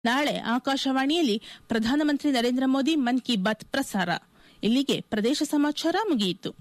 ನಾಳೆ ಆಕಾಶವಾಣಿಯಲ್ಲಿ ಪ್ರಧಾನಮಂತ್ರಿ ನರೇಂದ್ರ ಮೋದಿ ಮನ್ ಕಿ ಬಾತ್ ಪ್ರಸಾರ ಇಲ್ಲಿಗೆ ಪ್ರದೇಶ ಸಮಾಚಾರ ಮುಗಿಯಿತು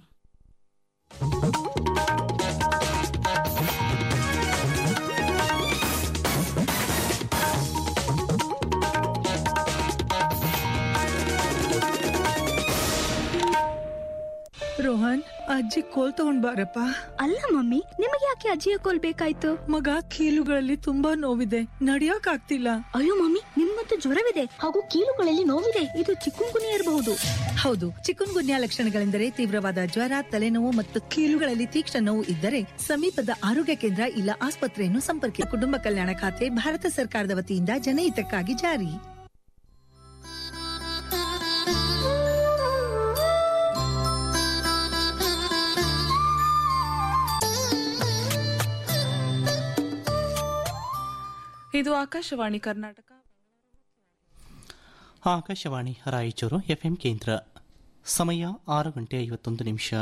ರೋಹನ್ ಅಜ್ಜಿ ಕೋಲ್ ತಗೊಂಡ್ ಬಾರಪ್ಪ ಅಲ್ಲ ಮಮ್ಮಿ ನಿಮಗೆ ಯಾಕೆ ಅಜ್ಜಿಯ ಕೋಲ್ ಬೇಕಾಯ್ತು ಮಗ ಕೀಲುಗಳಲ್ಲಿ ತುಂಬಾ ನೋವಿದೆ ನಡಿಯಕ್ ಆಗ್ತಿಲ್ಲ ಅಯ್ಯೋ ಮಮ್ಮಿ ನಿಮ್ಮಂತೂ ಜ್ವರವಿದೆ ಹಾಗೂ ಕೀಲುಗಳಲ್ಲಿ ನೋವಿದೆ ಇದು ಚಿಕ್ಕುಂಗುನಿ ಇರಬಹುದು ಹೌದು ಚಿಕನ್ ಗುನ್ಯಾ ಲಕ್ಷಣಗಳೆಂದರೆ ತೀವ್ರವಾದ ಜ್ವರ ತಲೆನೋವು ಮತ್ತು ಕೀಲುಗಳಲ್ಲಿ ತೀಕ್ಷ್ಣ ನೋವು ಇದ್ದರೆ ಸಮೀಪದ ಆರೋಗ್ಯ ಕೇಂದ್ರ ಇಲ್ಲ ಆಸ್ಪತ್ರೆಯನ್ನು ಸಂಪರ್ಕಿ ಕುಟುಂಬ ಕಲ್ಯಾಣ ಖಾತೆ ಭಾರತ ಸರ್ಕಾರದ ವತಿಯಿಂದ ಜನಹಿತಕ್ಕಾಗಿ ಜಾರಿ ಇದು ಆಕಾಶವಾಣಿ ಕರ್ನಾಟಕ ಆಕಾಶವಾಣಿ ರಾಯಚೂರು ಎಫ್ಎಂ ಕೇಂದ್ರ ಸಮಯ ಆರು ಗಂಟೆ ಐವತ್ತೊಂದು ನಿಮಿಷ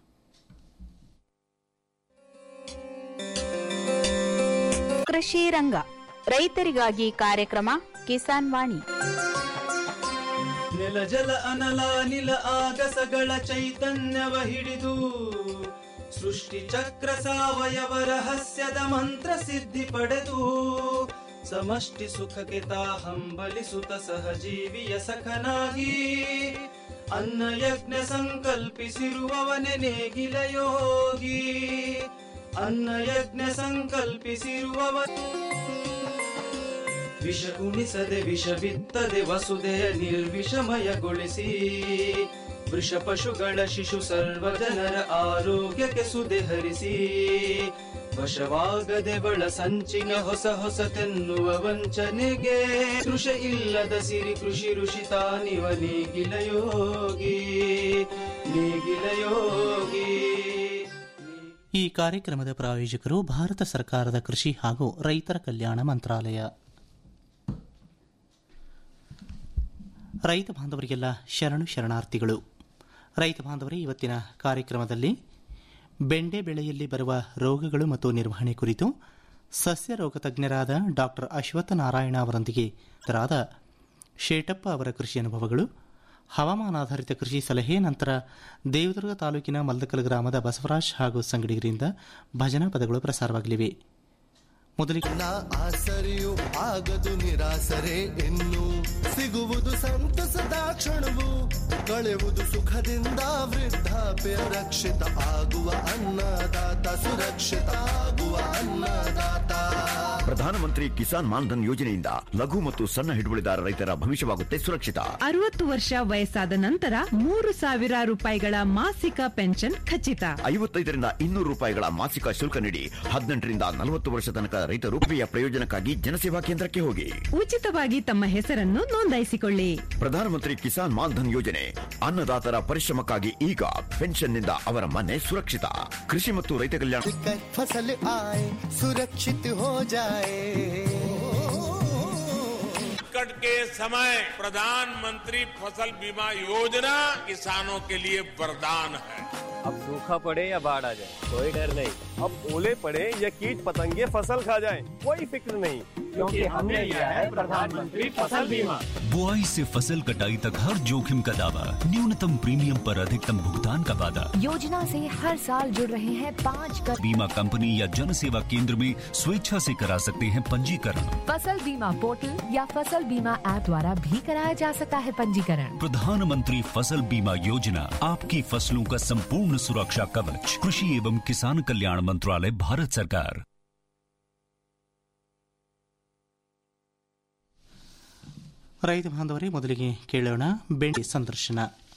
ಕೃಷಿ ರಂಗ ರೈತರಿಗಾಗಿ ಕಾರ್ಯಕ್ರಮ ಕಿಸಾನ್ ವಾಣಿ ನೆಲ ಜಲ ಅನಲ ನಿಲ ಆಗಸಗಳ ಚೈತನ್ಯವ ಹಿಡಿದು ಸೃಷ್ಟಿ ಚಕ್ರ ಸಾವಯವ ರಹಸ್ಯದ ಮಂತ್ರ ಸಿದ್ಧಿ ಪಡೆದು ಸಮಷ್ಟಿ ಸುಖಕ್ಕೆ ತಾ ಹಂಬಲಿಸುತ್ತ ಸಹಜೀವಿಯ ಸಖನಾಗಿ ಅನ್ನ ಯಜ್ಞ ಸಂಕಲ್ಪಿಸಿರುವವನೆ ನೇಗಿಲ ಯೋಗಿ ಅನ್ನ ಯಜ್ಞ ಸಂಕಲ್ಪಿಸಿರುವವ ವಿಷ ಉಣಿಸದೆ ವಿಷ ಬಿತ್ತದೆ ವಸುದೆಯ ನಿರ್ವಿಷಮಯಗೊಳಿಸಿ ವೃಷ ಪಶುಗಳ ಶಿಶು ಸರ್ವ ಜನರ ಆರೋಗ್ಯಕ್ಕೆ ಸುದೆ ಹರಿಸಿ ವಶವಾಗದೆ ಬಳ ಸಂಚಿನ ಹೊಸ ಹೊಸತೆನ್ನುವ ವಂಚನೆಗೆ ಕೃಷ ಇಲ್ಲದ ಸಿರಿ ಕೃಷಿ ಋಷಿ ತಾನಿವ ನೇಗಿಲ ಯೋಗಿ ನೇಗಿಲ ಯೋಗಿ ಈ ಕಾರ್ಯಕ್ರಮದ ಪ್ರಾಯೋಜಕರು ಭಾರತ ಸರ್ಕಾರದ ಕೃಷಿ ಹಾಗೂ ರೈತರ ಕಲ್ಯಾಣ ಮಂತ್ರಾಲಯ ರೈತ ಬಾಂಧವರಿಗೆಲ್ಲ ಶರಣು ಶರಣಾರ್ಥಿಗಳು ರೈತ ಬಾಂಧವರೇ ಇವತ್ತಿನ ಕಾರ್ಯಕ್ರಮದಲ್ಲಿ ಬೆಂಡೆ ಬೆಳೆಯಲ್ಲಿ ಬರುವ ರೋಗಗಳು ಮತ್ತು ನಿರ್ವಹಣೆ ಕುರಿತು ಸಸ್ಯ ರೋಗ ತಜ್ಞರಾದ ಡಾಕ್ಟರ್ ಅಶ್ವತ್ಥ ನಾರಾಯಣ ಅವರೊಂದಿಗೆ ತರಾದ ಶೇಟಪ್ಪ ಅವರ ಕೃಷಿ ಅನುಭವಗಳು ಹವಾಮಾನಾಧಾರಿತ ಕೃಷಿ ಸಲಹೆ ನಂತರ ದೇವದುರ್ಗ ತಾಲೂಕಿನ ಮಲ್ದಕಲ್ ಗ್ರಾಮದ ಬಸವರಾಜ್ ಹಾಗೂ ಸಂಗಡಿಗರಿಂದ ಭಜನಾ ಪದಗಳು ಪ್ರಸಾರವಾಗಲಿವೆ ಮೊದಲಿಗೆ ಆಸರೆಯು ಆಗದು ನಿರಾಸರೆ ಇನ್ನು ಸಿಗುವುದು ಸಂತಸದ ಕ್ಷಣವು ಕಳೆಯುವುದು ಸುಖದಿಂದ ವೃದ್ಧಾಪ್ಯ ರಕ್ಷಿತ ಆಗುವ ಅನ್ನದಾತ ಸುರಕ್ಷಿತ ಆಗುವ ಅನ್ನದಾತ ಪ್ರಧಾನಮಂತ್ರಿ ಕಿಸಾನ್ ಮಾನ್ಧನ್ ಯೋಜನೆಯಿಂದ ಲಘು ಮತ್ತು ಸಣ್ಣ ಹಿಡುವಳಿದಾರ ರೈತರ ಭವಿಷ್ಯವಾಗುತ್ತೆ ಸುರಕ್ಷಿತ ಅರವತ್ತು ವರ್ಷ ವಯಸ್ಸಾದ ನಂತರ ಮೂರು ಸಾವಿರ ರೂಪಾಯಿಗಳ ಮಾಸಿಕ ಪೆನ್ಷನ್ ಖಚಿತ ಐವತ್ತೈದರಿಂದ ಇನ್ನೂರು ರೂಪಾಯಿಗಳ ಮಾಸಿಕ ಶುಲ್ಕ ನೀಡಿ ಹದಿನೆಂಟರಿಂದ ನಲವತ್ತು ವರ್ಷ ತನಕ ರೈತರು ಪ್ರಿಯ ಪ್ರಯೋಜನಕ್ಕಾಗಿ ಜನಸೇವಾ ಕೇಂದ್ರಕ್ಕೆ ಹೋಗಿ ಉಚಿತವಾಗಿ ತಮ್ಮ ಹೆಸರನ್ನು ನೋಂದಾಯಿಸಿಕೊಳ್ಳಿ ಪ್ರಧಾನಮಂತ್ರಿ ಕಿಸಾನ್ ಮಾನ್ಧನ್ ಯೋಜನೆ ಅನ್ನದಾತರ ಪರಿಶ್ರಮಕ್ಕಾಗಿ ಈಗ ಪೆನ್ಷನ್ನಿಂದ ಅವರ ಮನೆ ಸುರಕ್ಷಿತ ಕೃಷಿ ಮತ್ತು ರೈತ ಕಲ್ಯಾಣ फसल आए सुरक्षित हो जाए संकट के समय प्रधानमंत्री फसल बीमा योजना किसानों के लिए वरदान है अब सूखा पड़े या बाढ़ आ जाए कोई डर नहीं अब ओले पड़े या कीट पतंगे फसल खा जाए कोई फिक्र नहीं क्योंकि हमने लिया है प्रधानमंत्री फसल बीमा बुआई से फसल कटाई तक हर जोखिम का दावा न्यूनतम प्रीमियम पर अधिकतम भुगतान का वादा योजना से हर साल जुड़ रहे हैं पाँच कर बीमा कंपनी या जन सेवा केंद्र में स्वेच्छा से करा सकते हैं पंजीकरण फसल बीमा पोर्टल या फसल बीमा ऐप द्वारा भी कराया जा सकता है पंजीकरण प्रधानमंत्री फसल बीमा योजना आपकी फसलों का संपूर्ण सुरक्षा कवच कृषि एवं किसान कल्याण मंत्रालय भारत सरकार ರೈತ ಬಾಂಧವರೇ ಮೊದಲಿಗೆ ಕೇಳೋಣ ಬೆಂಡೆ ಸಂದರ್ಶನ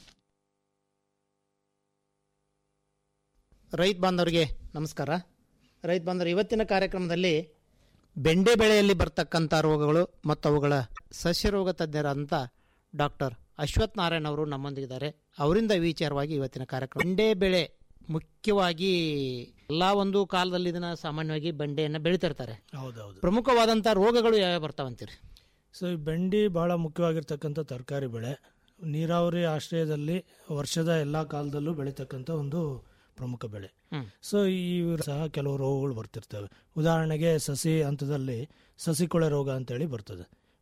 ರೈತ ಬಾಂಧವರಿಗೆ ನಮಸ್ಕಾರ ರೈತ ಬಾಂಧವರು ಇವತ್ತಿನ ಕಾರ್ಯಕ್ರಮದಲ್ಲಿ ಬೆಂಡೆ ಬೆಳೆಯಲ್ಲಿ ಬರ್ತಕ್ಕಂಥ ರೋಗಗಳು ಮತ್ತು ಅವುಗಳ ಸಸ್ಯ ರೋಗ ತಜ್ಞರಾದಂಥ ಡಾಕ್ಟರ್ ಅಶ್ವಥ್ ನಾರಾಯಣ್ ಅವರು ನಮ್ಮೊಂದಿಗಿದ್ದಾರೆ ಅವರಿಂದ ಈ ವಿಚಾರವಾಗಿ ಇವತ್ತಿನ ಕಾರ್ಯಕ್ರಮ ಬೆಂಡೆ ಬೆಳೆ ಮುಖ್ಯವಾಗಿ ಎಲ್ಲ ಒಂದು ಕಾಲದಲ್ಲಿ ಇದನ್ನ ಸಾಮಾನ್ಯವಾಗಿ ಬೆಂಡೆಯನ್ನು ಬೆಳಿತಿರ್ತಾರೆ ಹೌದೌದು ಪ್ರಮುಖವಾದಂಥ ರೋಗಗಳು ಯಾವ್ಯಾವ ಬರ್ತಾವಂತೀರಿ ಸೊ ಈ ಬೆಂಡಿ ಬಹಳ ಮುಖ್ಯವಾಗಿರ್ತಕ್ಕಂಥ ತರಕಾರಿ ಬೆಳೆ ನೀರಾವರಿ ಆಶ್ರಯದಲ್ಲಿ ವರ್ಷದ ಎಲ್ಲ ಕಾಲದಲ್ಲೂ ಬೆಳೀತಕ್ಕಂಥ ಒಂದು ಪ್ರಮುಖ ಬೆಳೆ ಹ್ಮ್. ಸೊ ಈ ಸಹ ಕೆಲವು ರೋಗಗಳು ಬರ್ತಿರ್ತವೆ ಉದಾಹರಣೆಗೆ ಸಸಿ ಹಂತದಲ್ಲಿ ಸಸಿಕೊಳೆ ರೋಗ ಅಂತೇಳಿ ಬರ್ತದೆ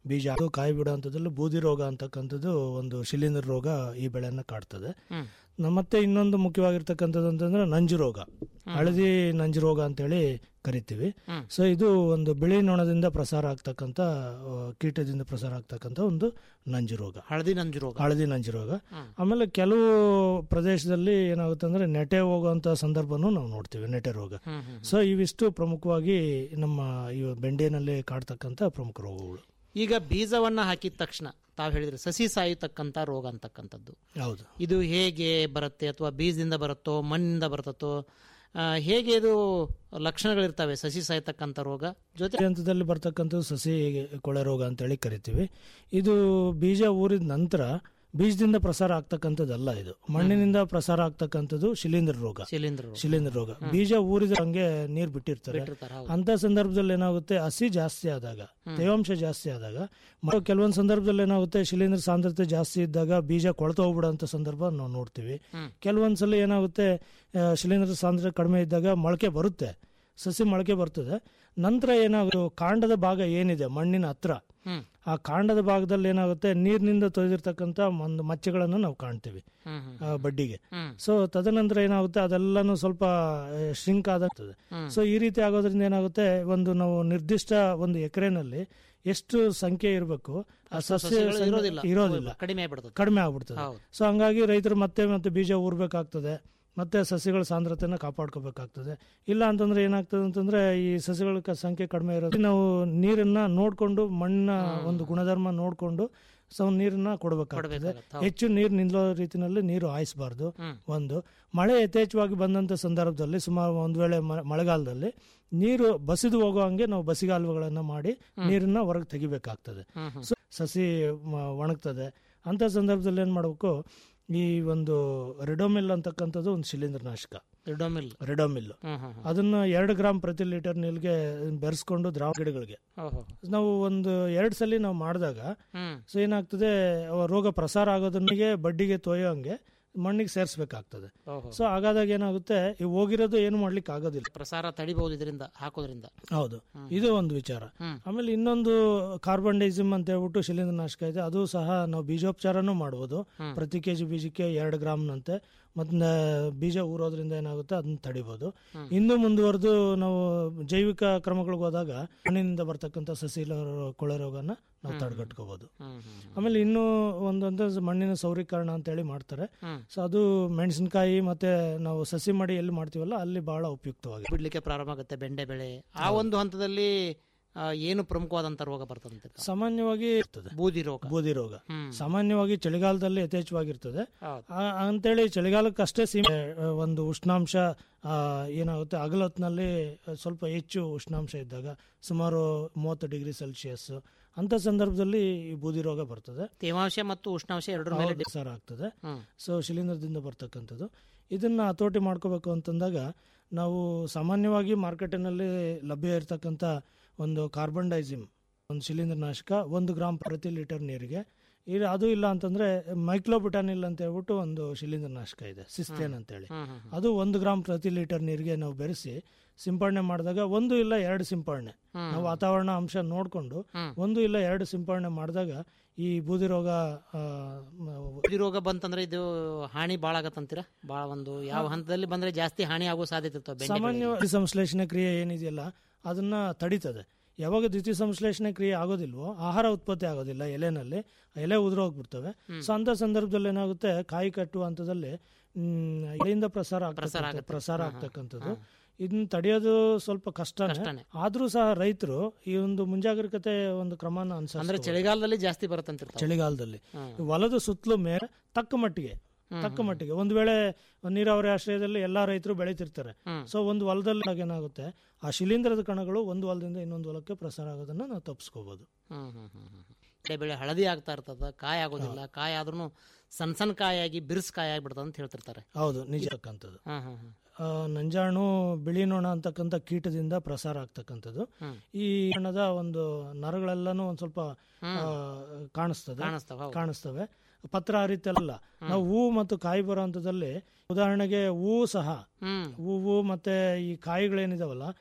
ಬೀಜ ಅದು ಕಾಯಿ ಬಿಡೋ ಹಂತದಲ್ಲಿ ಬೂದಿ ರೋಗ ಅಂತಕ್ಕಂಥದ್ದು ಒಂದು ಶಿಲೀಂಧ್ರ ರೋಗ ಈ ಬೆಳೆಯನ್ನ ಕಾಡ್ತದೆ ಹ್ಮ್. ನ- ಮತ್ತೆ ಇನ್ನೊಂದು ಮುಖ್ಯವಾಗಿರ್ತಕ್ಕಂಥದ್ದು ಅಂತಂದ್ರೆ ನಂಜು ರೋಗ ಹಳದಿ ನಂಜು ರೋಗ ಅಂತೇಳಿ ಕರಿತೀವಿ ಹ್ಮ್. ಸೊ ಇದು ಒಂದು ಬಿಳಿ ನೊಣದಿಂದ ಪ್ರಸಾರ ಆಗ್ತಕ್ಕಂಥ ಆ, ಕೀಟದಿಂದ ಪ್ರಸಾರ ಆಗ್ತಕ್ಕಂಥ ಒಂದು ನಂಜು ರೋಗ ಹಳದಿ ನಂಜು ರೋಗ ಹಳದಿ ನಂಜು ರೋಗ ಹ್ಮ್. ಆಮೇಲೆ ಕೆಲವು ಪ್ರದೇಶದಲ್ಲಿ ಏನಾಗುತ್ತೆ ಅಂದ್ರೆ ನೆಟೆ ಹೋಗುವಂತ ಸಂದರ್ಭನೂ ನಾವು ನೋಡ್ತೀವಿ ನೆಟೆ ರೋಗ ಹ್ಮ್, ಹ್ಮ್, ಸೊ ಇವಿಷ್ಟು ಪ್ರಮುಖವಾಗಿ ನಮ್ಮ ಈ ಬೆಂಡೆನಲ್ಲಿ ಕಾಡ್ತಕ್ಕಂಥ ಪ್ರಮುಖ ರೋಗಗಳು ಈಗ ಬೀಜವನ್ನ ಹಾಕಿದ ತಕ್ಷಣ ತಾವು ಹೇಳಿದ್ರೆ ಸಸಿ ಸಾಯತಕ್ಕಂಥ ರೋಗ ಅಂತಕ್ಕಂಥದ್ದು ಹೌದು ಇದು ಹೇಗೆ ಬರುತ್ತೆ ಅಥವಾ ಬೀಜದಿಂದ ಬರುತ್ತೋ ಮಣ್ಣಿಂದ ಬರುತ್ತೋ ಆ, ಹೇಗೆ ಇದು ಲಕ್ಷಣಗಳಿರ್ತವೆ ಸಸಿ ಸಾಯ್ತಕ್ಕಂಥ ರೋಗ ಜೊತೆ ಹಂತದಲ್ಲಿ ಬರ್ತಕ್ಕಂಥದ್ದು ಸಸಿ ಕೊಳೆ ರೋಗ ಅಂತೇಳಿ ಕರಿತೀವಿ ಇದು ಬೀಜ ಊರಿದ ನಂತರ ಬೀಜದಿಂದ ಪ್ರಸಾರ ಆಗ್ತಕ್ಕಂಥದ್ದಲ್ಲ ಇದು ಮಣ್ಣಿನಿಂದ ಪ್ರಸಾರ ಆಗ್ತಕ್ಕಂಥದ್ದು ಶಿಲೀಂಧ್ರ ರೋಗ ಶಿಲೀಂಧ್ರ ರೋಗ. ಶಿಲೀಂಧ್ರ ರೋಗ ಬೀಜ ಊರಿದ ಹಂಗೆ ನೀರ್ ಬಿಟ್ಟಿರ್ತಾರೆ ಬಿಟ್ಟಿರ್ತಾರೆ, ಹೌದು. ಅಂತ ಸಂದರ್ಭದಲ್ಲಿ ಏನಾಗುತ್ತೆ ಹಸಿ ಜಾಸ್ತಿ ಆದಾಗ ತೇವಾಂಶ ಜಾಸ್ತಿ ಆದಾಗ ಮ- ಕೆಲವೊಂದು ಸಂದರ್ಭದಲ್ಲಿ ಏನಾಗುತ್ತೆ ಶಿಲೀಂಧ್ರ ಸಾಂದ್ರತೆ ಜಾಸ್ತಿ ಇದ್ದಾಗ ಬೀಜ ಕೊಳ್ತು ಹೋಗ್ಬಿಡೋಂಥ ಸಂದರ್ಭ ನಾವು ನೋಡ್ತೀವಿ ಹ್ಮ್. ಕೆಲವೊಂದ್ಸಲ ಏನಾಗುತ್ತೆ ಆ, ಶಿಲೀಂಧ್ರ ಸಾಂದ್ರತೆ ಕಡಿಮೆ ಇದ್ದಾಗ ಮೊಳಕೆ ಬರುತ್ತೆ ಸಸಿ ಮೊಳಕೆ ಬರ್ತದೆ ನಂತರ ಏನಾಗುತ್ತೆ ಕಾಂಡದ ಭಾಗ ಏನಿದೆ ಮಣ್ಣಿನ ಹತ್ರ ಹ್ಮ್. ಆ ಕಾಂಡದ ಭಾಗದಲ್ಲಿ ಏನಾಗುತ್ತೆ ನೀರಿನಿಂದ ತೊಯ್ದಿರ್ತಕ್ಕಂಥ ಒಂದು ಮಚ್ಚೆಗಳನ್ನು ನಾವು ಕಾಣ್ತೀವಿ ಹ್ಮ್, ಹ್ಮ್. ಆ ಬಡ್ಡಿಗೆ ಹ್ಮ್. ಸೊ ತದನಂತರ ಏನಾಗುತ್ತೆ ಅದೆಲ್ಲನೂ ಸ್ವಲ್ಪ ಶ್ರಿಂಕ್ ಆದಾಗ್ತದೆ ಹ್ಮ್. ಸೊ ಈ ರೀತಿ ಆಗೋದ್ರಿಂದ ಏನಾಗುತ್ತೆ ಒಂದು ನಾವು ನಿರ್ದಿಷ್ಟ ಒಂದು ಎಕರೆನಲ್ಲಿ ಎಷ್ಟು ಸಂಖ್ಯೆ ಇರಬೇಕು ಆ ಅಷ್ಟು ಸಸ್ಯ ಸಸ್ಯಗಳು ಸಂಖ್ಯೆ ಇರೋದಿಲ್ಲ. ಇರೋದಿಲ್ಲ ಕಡಿಮೆ ಆಗ್ಬಿಡ್ತದೆ. ಕಡಿಮೆ ಆಗ್ಬಿಡ್ತದೆ ಹೌದು. ಸೊ ಹಂಗಾಗಿ ರೈತರು ಮತ್ತೆ ಮತ್ತೆ ಬೀಜ ಊರ್ಬೇಕಾಗ್ತದೆ ಮತ್ತೆ ಸಸ್ಯಗಳ ಸಾಂದ್ರತೆನ ಕಾಪಾಡ್ಕೋಬೇಕಾಗ್ತದೆ ಇಲ್ಲ ಅಂತಂದ್ರೆ ಏನಾಗ್ತದೆ ಅಂತಂದ್ರೆ ಈ ಸಸ್ಯಗಳ ಕ- ಸಂಖ್ಯೆ ಕಡಿಮೆ ಇರೋದು ನಾವು ನೀರನ್ನ ನೋಡ್ಕೊಂಡು ಮಣ್ಣಿನ ಒಂದು ಗುಣಧರ್ಮ ನೋಡ್ಕೊಂಡು ಸೊ ನೀರನ್ನ ಕೊಡಬೇಕಾಗ್ತದೆ ಕೊಡ್ಬೇಕಾಗತ್ತೆ, ಹೌದು. ಹೆಚ್ಚು ನೀರು ನಿಲ್ಲೋ ರೀತಿನಲ್ಲಿ ನೀರು ಹಾಯಿಸಬಾರ್ದು ಹ್ಮ್. ಒಂದು ಮಳೆ ಯಥೇಚ್ಛವಾಗಿ ಬಂದಂತ ಸಂದರ್ಭದಲ್ಲಿ ಸುಮಾರು ಒಂದ್ ವೇಳೆ ಮ- ಮಳೆಗಾಲದಲ್ಲಿ ನೀರು ಬಸಿದು ಹೋಗೋ ಹಂಗೆ ನಾವು ಬಸಿಗಾಲುಗಳನ್ನ ಮಾಡಿ ನೀರನ್ನ ಹೊರಗೆ ತೆಗಿಬೇಕಾಗ್ತದೆ ಹ್ಮ್, ಹ್ಮ್. ಸೊ ಸಸಿ ಮ- ಒಣಗ್ತದೆ ಅಂತ ಸಂದರ್ಭದಲ್ಲಿ ಏನ್ ಮಾಡಬೇಕು ಈ ಒಂದು ರೆಡೋಮಿಲ್ ಅಂತಕ್ಕಂಥದ್ದು ಒಂದು ಶಿಲೀಂಧ್ರ ನಾಶಕ ರಿಡೋಮಿಲ್ ರೆಡೋಮಿಲ್ ಹ್ಮ್, ಹ್ಮ್, ಹ್ಮ್. ಅದನ್ನ ಎರಡು ಗ್ರಾಮ್ ಪ್ರತಿ ಲೀಟರ್ ನೀರಿಗೆ ಬೆರೆಸ್ಕೊಂಡು ದ್ರಾವ ಗಿಡಗಳಿಗೆ ಓಹೋ. ನಾವು ಒಂದು ಎರಡು ಸಲ ನಾವು ಮಾಡಿದಾಗ ಹ್ಮ್. ಸೊ ಏನಾಗ್ತದೆ ಅವ ರೋಗ ಪ್ರಸಾರ ಆಗೋದನ್ನಿಗೆ ಬಡ್ಡಿಗೆ ತೊಯ್ಯೋ ಹಂಗೆ ಮಣ್ಣಿಗೆ ಸೇರಿಸ್ಬೇಕಾಗ್ತದೆ ಓಹೋ. ಸೊ ಹಾಗಾದಾಗ ಏನಾಗುತ್ತೆ ಈ ಹೋಗಿರೋದು ಏನು ಮಾಡ್ಲಿಕ್ಕೆ ಆಗೋದಿಲ್ಲ ಪ್ರಸಾರ ತಡಿಬಹುದು ಇದರಿಂದ ಹಾಕೋದ್ರಿಂದ ಹೌದು ಇದು ಒಂದು ವಿಚಾರ ಹ್ಮ್. ಆಮೇಲೆ ಇನ್ನೊಂದು ಕಾರ್ಬನ್ ಡೈಸಿಮ್ ಅಂತ ಹೇಳ್ಬಿಟ್ಟು ಶಿಲೀಂಧ್ರನಾಶಕ ಇದೆ ಅದು ಸಹ ನಾವು ಬೀಜೋಪಚಾರನೂ ಮಾಡ್ಬೋದು ಹ್ಮ್. ಪ್ರತಿ ಕೆಜಿ ಬೀಜಕ್ಕೆ ಎರಡು ಗ್ರಾಮ್ನಂತೆ ಮತ್ತೆ ಬೀಜ ಊರೋದ್ರಿಂದ ಏನಾಗುತ್ತೆ ಅದನ್ನ ತಡಿಬೋದು ಹ್ಮ್. ಇನ್ನು ಮುಂದುವರೆದು ನಾವು ಜೈವಿಕ ಕ್ರಮಗಳಿಗೆ ಹೋದಾಗ ಮಣ್ಣಿನಿಂದ ಬರ್ತಕ್ಕಂಥ ಸಸಿಲ ಕೊಳೆ ರೋಗನ ನಾವು ಹ್ಮ್. ತಡೆಗಟ್ಕೋಬಹುದು ಹ್ಮ್, ಹ್ಮ್, ಆಮೇಲೆ ಇನ್ನೂ ಒಂದೊಂದು ಮಣ್ಣಿನ ಸೌರೀಕರಣ ಅಂತೇಳಿ ಮಾಡ್ತಾರೆ ಹ್ಮ್. ಸೊ ಅದು ಮೆಣಸಿನಕಾಯಿ ಮತ್ತೆ ನಾವು ಸಸಿ ಮಾಡಿ ಎಲ್ಲಿ ಮಾಡ್ತೀವಲ್ಲ ಅಲ್ಲಿ ಬಹಳ ಉಪಯುಕ್ತವಾಗಿದೆ ಬಿಡ್ಲಿಕ್ಕೆ ಪ್ರಾರಂಭ ಆಗುತ್ತೆ ಬೆಂಡೆ ಬೆಳೆ ಆ ಒಂದು ಹಂತದಲ್ಲಿ ಆ, ಏನು ಪ್ರಮುಖವಾದಂತ ರೋಗ ಬರ್ತದಂತೆ ಸಾಮಾನ್ಯವಾಗಿ ಇರ್ತದೆ ಬೂದಿ ರೋಗ ಬೂದಿ ರೋಗ ಹ್ಮ್. ಸಾಮಾನ್ಯವಾಗಿ ಚಳಿಗಾಲದಲ್ಲಿ ಯಥೇಚ್ಛವಾಗಿರ್ತದೆ ಹೌದು. ಆ- ಅಂತೇಳಿ ಚಳಿಗಾಲಕ್ಕಷ್ಟೇ ಸೀಮೆ ಆ, ಒಂದು ಉಷ್ಣಾಂಶ ಆ, ಏನಾಗುತ್ತೆ ಹಗಲೊತ್ತಿನಲ್ಲಿ ಸ್ವಲ್ಪ ಹೆಚ್ಚು ಉಷ್ಣಾಂಶ ಇದ್ದಾಗ ಸುಮಾರು ಮೂವತ್ತು ಡಿಗ್ರಿ ಸೆಲ್ಸಿಯಸ್ ಅಂತ ಸಂದರ್ಭದಲ್ಲಿ ಈ ಬೂದಿ ರೋಗ ಬರ್ತದೆ ತೇವಾಂಶ ಮತ್ತು ಉಷ್ಣಾಂಶ ಎರಡರ ಮೇಲೆ ಡಿ- ಸರ್ ಆಗ್ತದೆ ಹ್ಮ್. ಸೊ ಶಿಲೀಂಧ್ರದಿಂದ ಬರ್ತಕ್ಕಂಥದ್ದು ಇದನ್ನ ಹತೋಟಿ ಮಾಡ್ಕೋಬೇಕು ಅಂತಂದಾಗ ನಾವು ಸಾಮಾನ್ಯವಾಗಿ ಮಾರ್ಕೆಟಿನಲ್ಲಿ ಲಭ್ಯ ಇರತಕ್ಕಂಥ ಒಂದು ಕಾರ್ಬನ್ ಡೈಸಿಮ್ ಒಂದು ಶಿಲೀಂಧ್ರ ನಾಶಕ ಒಂದು ಗ್ರಾಮ್ ಪ್ರತಿ ಲೀಟರ್ ನೀರಿಗೆ ಇದು ಅದು ಇಲ್ಲ ಅಂತಂದ್ರೆ ಮೈಕ್ಲೋಬಿಟಾನಿಲ್ ಅಂತ ಹೇಳ್ಬಿಟ್ಟು ಒಂದು ಶಿಲೀಂಧ್ರ ನಾಶಕ ಇದೆ ಸಿಸ್ತೇನ್ ಅಂತೇಳಿ ಹ್ಮ್, ಹ್ಮ್, ಹ್ಮ್. ಅದು ಒಂದು ಗ್ರಾಮ್ ಪ್ರತಿ ಲೀಟರ್ ನೀರಿಗೆ ನಾವು ಬೆರೆಸಿ ಸಿಂಪಡಣೆ ಮಾಡಿದಾಗ ಒಂದು ಇಲ್ಲ ಎರಡು ಸಿಂಪಡಣೆ ಹ್ಮ್. ನಾವು ವಾತಾವರಣ ಅಂಶ ನೋಡಿಕೊಂಡು ಹ್ಮ್. ಒಂದು ಇಲ್ಲ ಎರಡು ಸಿಂಪಡಣೆ ಮಾಡಿದಾಗ ಈ ಬೂದಿ ರೋಗ ಆ, ಮ- ಬೂದಿ ರೋಗ ಬಂತಂದ್ರೆ ಇದು ಹಾನಿ ಬಾಳ ಆಗತ್ತಂತೀರಾ ಬಾಳ ಒಂದು ಯಾವ ಹಂತದಲ್ಲಿ ಬಂದ್ರೆ ಜಾಸ್ತಿ ಹಾನಿ ಆಗೋ ಸಾಧ್ಯತೆ ಇರ್ತವೆ ಬೆಂಡೆ ಬೆಳೆಗೆ. ಸಾಮಾನ್ಯವಾಗಿ ಸಂಶ್ಲೇಷಣೆ ಕ್ರಿಯೆ ಏನಿದೆಯಲ್ಲ ಅದನ್ನ ತಡೀತದೆ ಯಾವಾಗ ದ್ವಿತೀಯ ಸಂಶ್ಲೇಷಣೆ ಕ್ರಿಯೆ ಆಗೋದಿಲ್ವೋ ಆಹಾರ ಉತ್ಪತ್ತಿ ಆಗೋದಿಲ್ಲ ಎಲೆನಲ್ಲಿ ಆ ಎಲೆ ಉದುರೋಗ್ಬಿಡ್ತವೆ ಸೊ ಅಂತ ಸಂದರ್ಭದಲ್ಲಿ ಏನಾಗುತ್ತೆ ಕಾಯಿ ಕಟ್ಟುವ ಹಂತದಲ್ಲಿ ಹ್ಮ್, ಎಲೆಯಿಂದ ಪ್ರಸಾರ ಪ್ರಸಾರ ಆಗ್ತಕ್ಕಂಥ- ಆಗುತ್ತೆ. ಪ್ರಸಾರ ಹಾ, ಹಾ, ಆಗ್ತಕ್ಕಂಥದ್ದು ಇದನ್ನ ತಡೆಯೋದು ಸ್ವಲ್ಪ ಕಷ್ಟನೇ ಕಷ್ಟನೇ. ಆದ್ರೂ ಸಹ ರೈತರು ಈ ಒಂದು ಮುಂಜಾಗ್ರತೆ ಒಂದು ಕ್ರಮನ ಅಂದ್ರೆ ಅನುಸರಿಸ ಚಳಿಗಾಲದಲ್ಲಿ ಜಾಸ್ತಿ ಬರುತ್ತಂತಿರ್ತಾವೆ ಚಳಿಗಾಲದಲ್ಲಿ ಹ್ಮ್. ಈ ಹೊಲದ ಸುತ್ತಲೂ ಮೇಲೆ ತಕ್ಕ ಮಟ್ಟಿಗೆ ತಕ್ಕ ಮಟ್ಟಿಗೆ ಒಂದು ವೇಳೆ ನೀರಾವರಿ ಆಶ್ರಯದಲ್ಲಿ ಎಲ್ಲಾ ರೈತರು ಬೆಳೀತಿರ್ತಾರೆ ಹ್ಮ್. ಸೊ ಒಂದು ಹೊಲದಲ್ಲಿ ಆಗ ಏನಾಗುತ್ತೆ ಆ ಶಿಲೀಂಧ್ರದ ಕಣಗಳು ಒಂದು ಹೊಲದಿಂದ ಇನ್ನೊಂದು ಹೊಲಕ್ಕೆ ಪ್ರಸಾರ ಆಗೋದನ್ನ ನಾವು ತಪ್ಪಿಸ್ಕೋಬಹುದು ಹ್ಮ್ ಹ್ಮ್ ಹ್ಮ್ ಹ್ಮ್. ಬೆಳೆ ಬೆಳೆ ಹಳದಿ ಆಗ್ತಾ ಇರ್ತದ ಕಾಯಿ ಆಗೋದಿಲ್ಲ ಕಾಯಿ ಆದ್ರೂ ಸಣ್ಣ ಸಣ್ಣ ಕಾಯಾಗಿ ಬಿರ್ಸ್ ಕಾಯಿ ಆಗ್ಬಿಡ್ತದ ಅಂತ ಹೇಳ್ತಿರ್ತಾರೆ ಹೌದು ನಿಜ ಅಂತಕ್ಕಂಥದ್ದು ಹ್ಮ್ ಹ್ಮ್ ಹ್ಮ್. ಆ, ನಂಜಾಣು ಬಿಳಿ ನೊಣ ಅಂತಕ್ಕಂಥ ಕೀಟದಿಂದ ಪ್ರಸಾರ ಆಗ್ತಕ್ಕಂಥದ್ದು ಹ್ಮ್. ಈ ಹಣ್ಣದ ಒಂದು ನರಗಳೆಲ್ಲನೂ ಒಂದ್ ಸ್ವಲ್ಪ ಹ್ಮ್. ಆ, ಕಾಣಿಸ್ತದೆ ಕಾಣಿಸ್ತಾವ, ಹೌದು. ಕಾಣಿಸ್ತವೆ ಪತ್ರ ಹರಿತೆಲ್ಲ ನಾವು ಹೂ ಮತ್ತು ಕಾಯಿ ಬರೋ ಹಂತದಲ್ಲಿ ಉದಾಹರಣೆಗೆ ಹೂ ಸಹ ಹ್ಮ್ ಹೂವು ಮತ್ತೆ ಈ ಕಾಯಿಗಳೇನಿದಾವಲ್ಲ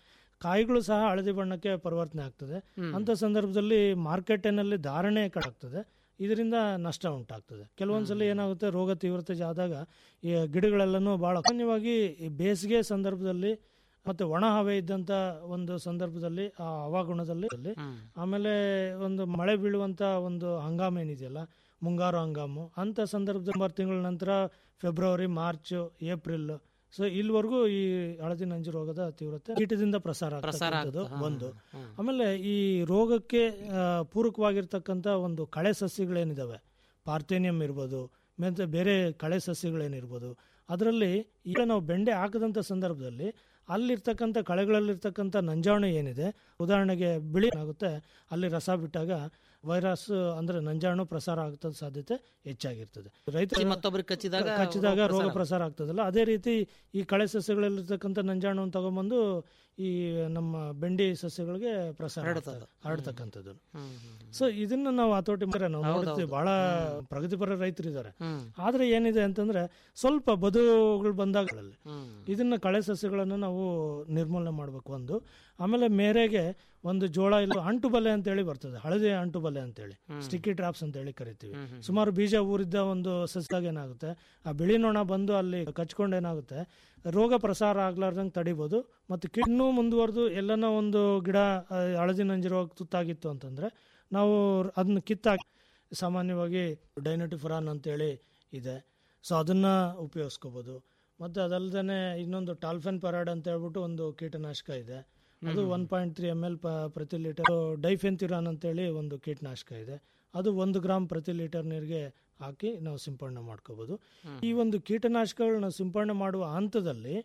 ಕಾಯಿಗಳು ಸಹ ಹಳದಿ ಬಣ್ಣಕ್ಕೆ ಪರಿವರ್ತನೆ ಆಗ್ತದೆ ಅಂತ ಸಂದರ್ಭದಲ್ಲಿ ಮಾರ್ಕೆಟಿನಲ್ಲಿ ಧಾರಣೆ ಆಗ್ತದೆ ಇದರಿಂದ ನಷ್ಟ ಉಂಟಾಗ್ತದೆ ಕೆಲವೊಂದ್ಸಲ ಏನಾಗುತ್ತೆ ರೋಗ ತೀವ್ರತೆ ಆದಾಗ ಈ ಗಿಡಗಳೆಲ್ಲನೂ ಬಹಳ ಸಾಮಾನ್ಯವಾಗಿ ಈ ಬೇಸಿಗೆ ಸಂದರ್ಭದಲ್ಲಿ ಮತ್ತೆ ಒಣ ಹವೆ ಇದ್ದಂತ ಒಂದು ಸಂದರ್ಭದಲ್ಲಿ ಆ ಹವಾಗುಣದಲ್ಲಿ ಆಮೇಲೆ ಒಂದು ಮಳೆ ಬೀಳುವಂತ ಒಂದು ಹಂಗಾಮ ಏನಿದೆಯಲ್ಲ ಮುಂಗಾರು ಹಂಗಾಮು ಅಂತ ಸಂದರ್ಭದಲ್ಲಿ ಮೂರು ತಿಂಗಳ ನಂತರ ಫೆಬ್ರವರಿ ಮಾರ್ಚ್ ಏಪ್ರಿಲ್ ಸೊ ಇಲ್ಲಿವರೆಗೂ ಈ ಹಳದಿ ನಂಜು ರೋಗದ ತೀವ್ರತೆ ಕೀಟದಿಂದ ಪ್ರಸಾರ ಪ್ರಸಾರ ಆಗ್ತಕ್ಕಂಥದ್ದು ಆಗ್ತದೆ. ಹಾ, ಒಂದು ಹಾ. ಆಮೇಲೆ ಈ ರೋಗಕ್ಕೆ ಆ, ಪೂರಕವಾಗಿರ್ತಕ್ಕಂಥ ಒಂದು ಕಳೆ ಸಸ್ಯಗಳೇನಿದಾವೆ ಪಾರ್ಥೇನಿಯಂ ಇರ್ಬೋದು ಮತ್ತೆ ಬೇರೆ ಕಳೆ ಸಸ್ಯಗಳೇನಿರ್ಬೋದು ಅದರಲ್ಲಿ ಈಗ ನಾವು ಬೆಂಡೆ ಹಾಕದಂಥ ಸಂದರ್ಭದಲ್ಲಿ ಅಲ್ಲಿರ್ತಕ್ಕಂಥ ಕಳೆಗಳಲ್ಲಿರ್ತಕ್ಕಂಥ ನಂಜಾಣು ಏನಿದೆ ಉದಾಹರಣೆಗೆ ಬಿಳಿ ಆಗುತ್ತೆ ಅಲ್ಲಿ ರಸ ಬಿಟ್ಟಾಗ ವೈರಸ್ ಅಂದ್ರೆ ನಂಜಾಣು ಪ್ರಸಾರ ಆಗ್ತದ ಸಾಧ್ಯತೆ ಹೆಚ್ಚಾಗಿರ್ತದೆ ರೈತ ಮತ್ತೊಬ್ಬರಿಗೆ ಕಚ್ಚಿದಾಗ ಕಚ್ಚಿದಾಗ ರೋಗ ರೋಗ ಪ್ರಸಾರ ಪ್ರಸಾರ ಆಗ್ತದಲ್ಲ ಅದೇ ರೀತಿ ಈ ಕಳೆ ಸಸ್ಯಗಳಲ್ಲಿರ್ತಕ್ಕಂಥ ನಂಜಾಣುವನ್ನು ತಗೊಂಬಂದು ಈ ನಮ್ಮ ಬೆಂಡಿ ಸಸ್ಯಗಳಿಗೆ ಪ್ರಸಾರ ಹರಡ್ತದೆ. ಆಗ್ತದೆ. ಹರಡ್ತಕ್ಕಂಥದ್ದು ಸೊ ಇದನ್ನ ನಾವು ಹತೋಟಿ ಮಾಡಿದ್ರೆ ನಾವು ಹೌದು, ನೋಡ್ತೀವಿ ಹೌದು. ಬಹಳ ಪ್ರಗತಿಪರ ರೈತರು ಇದ್ದಾರೆ ಹ್ಮ್. ಆದ್ರೆ ಏನಿದೆ ಅಂತಂದ್ರೆ ಸ್ವಲ್ಪ ಬದುಗಳು ಬಂದಾಗಗಳಲ್ಲಿ ಹ್ಮ್. ಇದನ್ನ ಕಳೆ ಸಸ್ಯಗಳನ್ನು ನಾವು ನಿರ್ಮೂಲನೆ ಮಾಡಬೇಕು ಒಂದು ಆಮೇಲೆ ಮೇರೆಗೆ ಒಂದು ಜೋಳ ಇಲ್ಲ ಅಂಟು ಬಲೆ ಅಂತೇಳಿ ಬರ್ತದೆ ಹಳದಿ ಅಂಟು ಬಲೆ ಅಂತೇಳಿ ಸ್ಟಿಕ್ಕಿ ಟ್ರಾಪ್ಸ್ ಅಂತ ಹೇಳಿ ಕರಿತೀವಿ ಸುಮಾರು ಬೀಜ ಊರಿದ್ದ ಒಂದು ಸಸ್ಯದಾಗ ಏನಾಗುತ್ತೆ ಆ ಬಿಳಿ ನೊಣ ಬಂದು ಅಲ್ಲಿ ಕಚ್ಕೊಂಡು ಏನಾಗುತ್ತೆ ರೋಗ ಪ್ರಸಾರ ಆಗ್ಲಾರ್ದಂಗೆ ತಡಿಬೋದು ಮತ್ತು ಇನ್ನೂ ಮುಂದುವರೆದು ಎಲ್ಲನ ಒಂದು ಗಿಡ ಆ, ಹಳದಿ ನಂಜಿ ರೋಗ ತುತ್ತಾಗಿತ್ತು ಅಂತಂದ್ರೆ ನಾವು ಅದನ್ನ ಕಿತ್ತಾಕಿ ಸಾಮಾನ್ಯವಾಗಿ ಡೈನಟಿಫರಾನ್ ಅಂತೇಳಿ ಇದೆ ಸೊ ಅದನ್ನ ಉಪಯೋಗಿಸ್ಕೋಬೋದು ಮತ್ತು ಅದಲ್ಲದೆ ಇನ್ನೊಂದು ಟಾಲ್ಫೆನ್ ಪರಾಡ್ ಅಂತ ಹೇಳ್ಬಿಟ್ಟು ಒಂದು ಕೀಟನಾಶಕ ಇದೆ ಅದು one point three M L ಪ್ರತಿ ಲೀಟರ್ ಡೈಫೆನ್ತಿರಾನ್ ಅಂತೇಳಿ ಒಂದು ಕೀಟನಾಶಕ ಇದೆ ಅದು ಒಂದು ಗ್ರಾಮ್ ಪ್ರತಿ ಲೀಟರ್ ನೀರಿಗೆ ಹಾಕಿ ನಾವು ಸಿಂಪಡಣೆ ಮಾಡ್ಕೋಬಹುದು ಈ ಒಂದು ಕೀಟನಾಶಕಗಳನ್ನ ಸಿಂಪಡಣೆ ಮಾಡುವ ಹಂತದಲ್ಲಿ